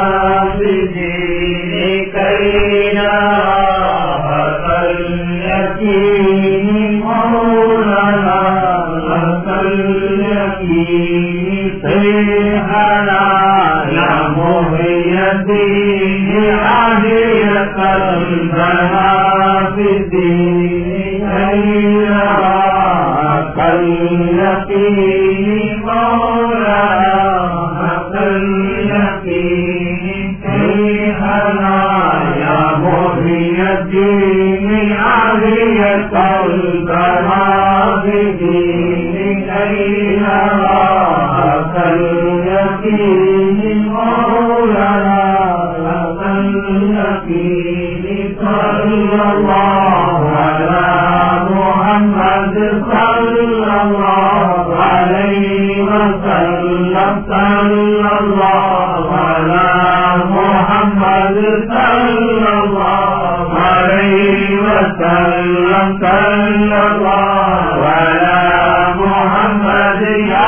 بدينك إله اليقين مولانا لك اليقين سيحنا يا محيي الدين أحيي قلبنا بدينك إله اليقين مولانا اليقين كيهنا يا محيي الدين علي قلبنا بدينك إله اليقين مولانا اليقين صلى الله على محمد صلى الله عليه وسلم صلى الله على محمد صلى الله عليه وسلم صلى الله على محمد يا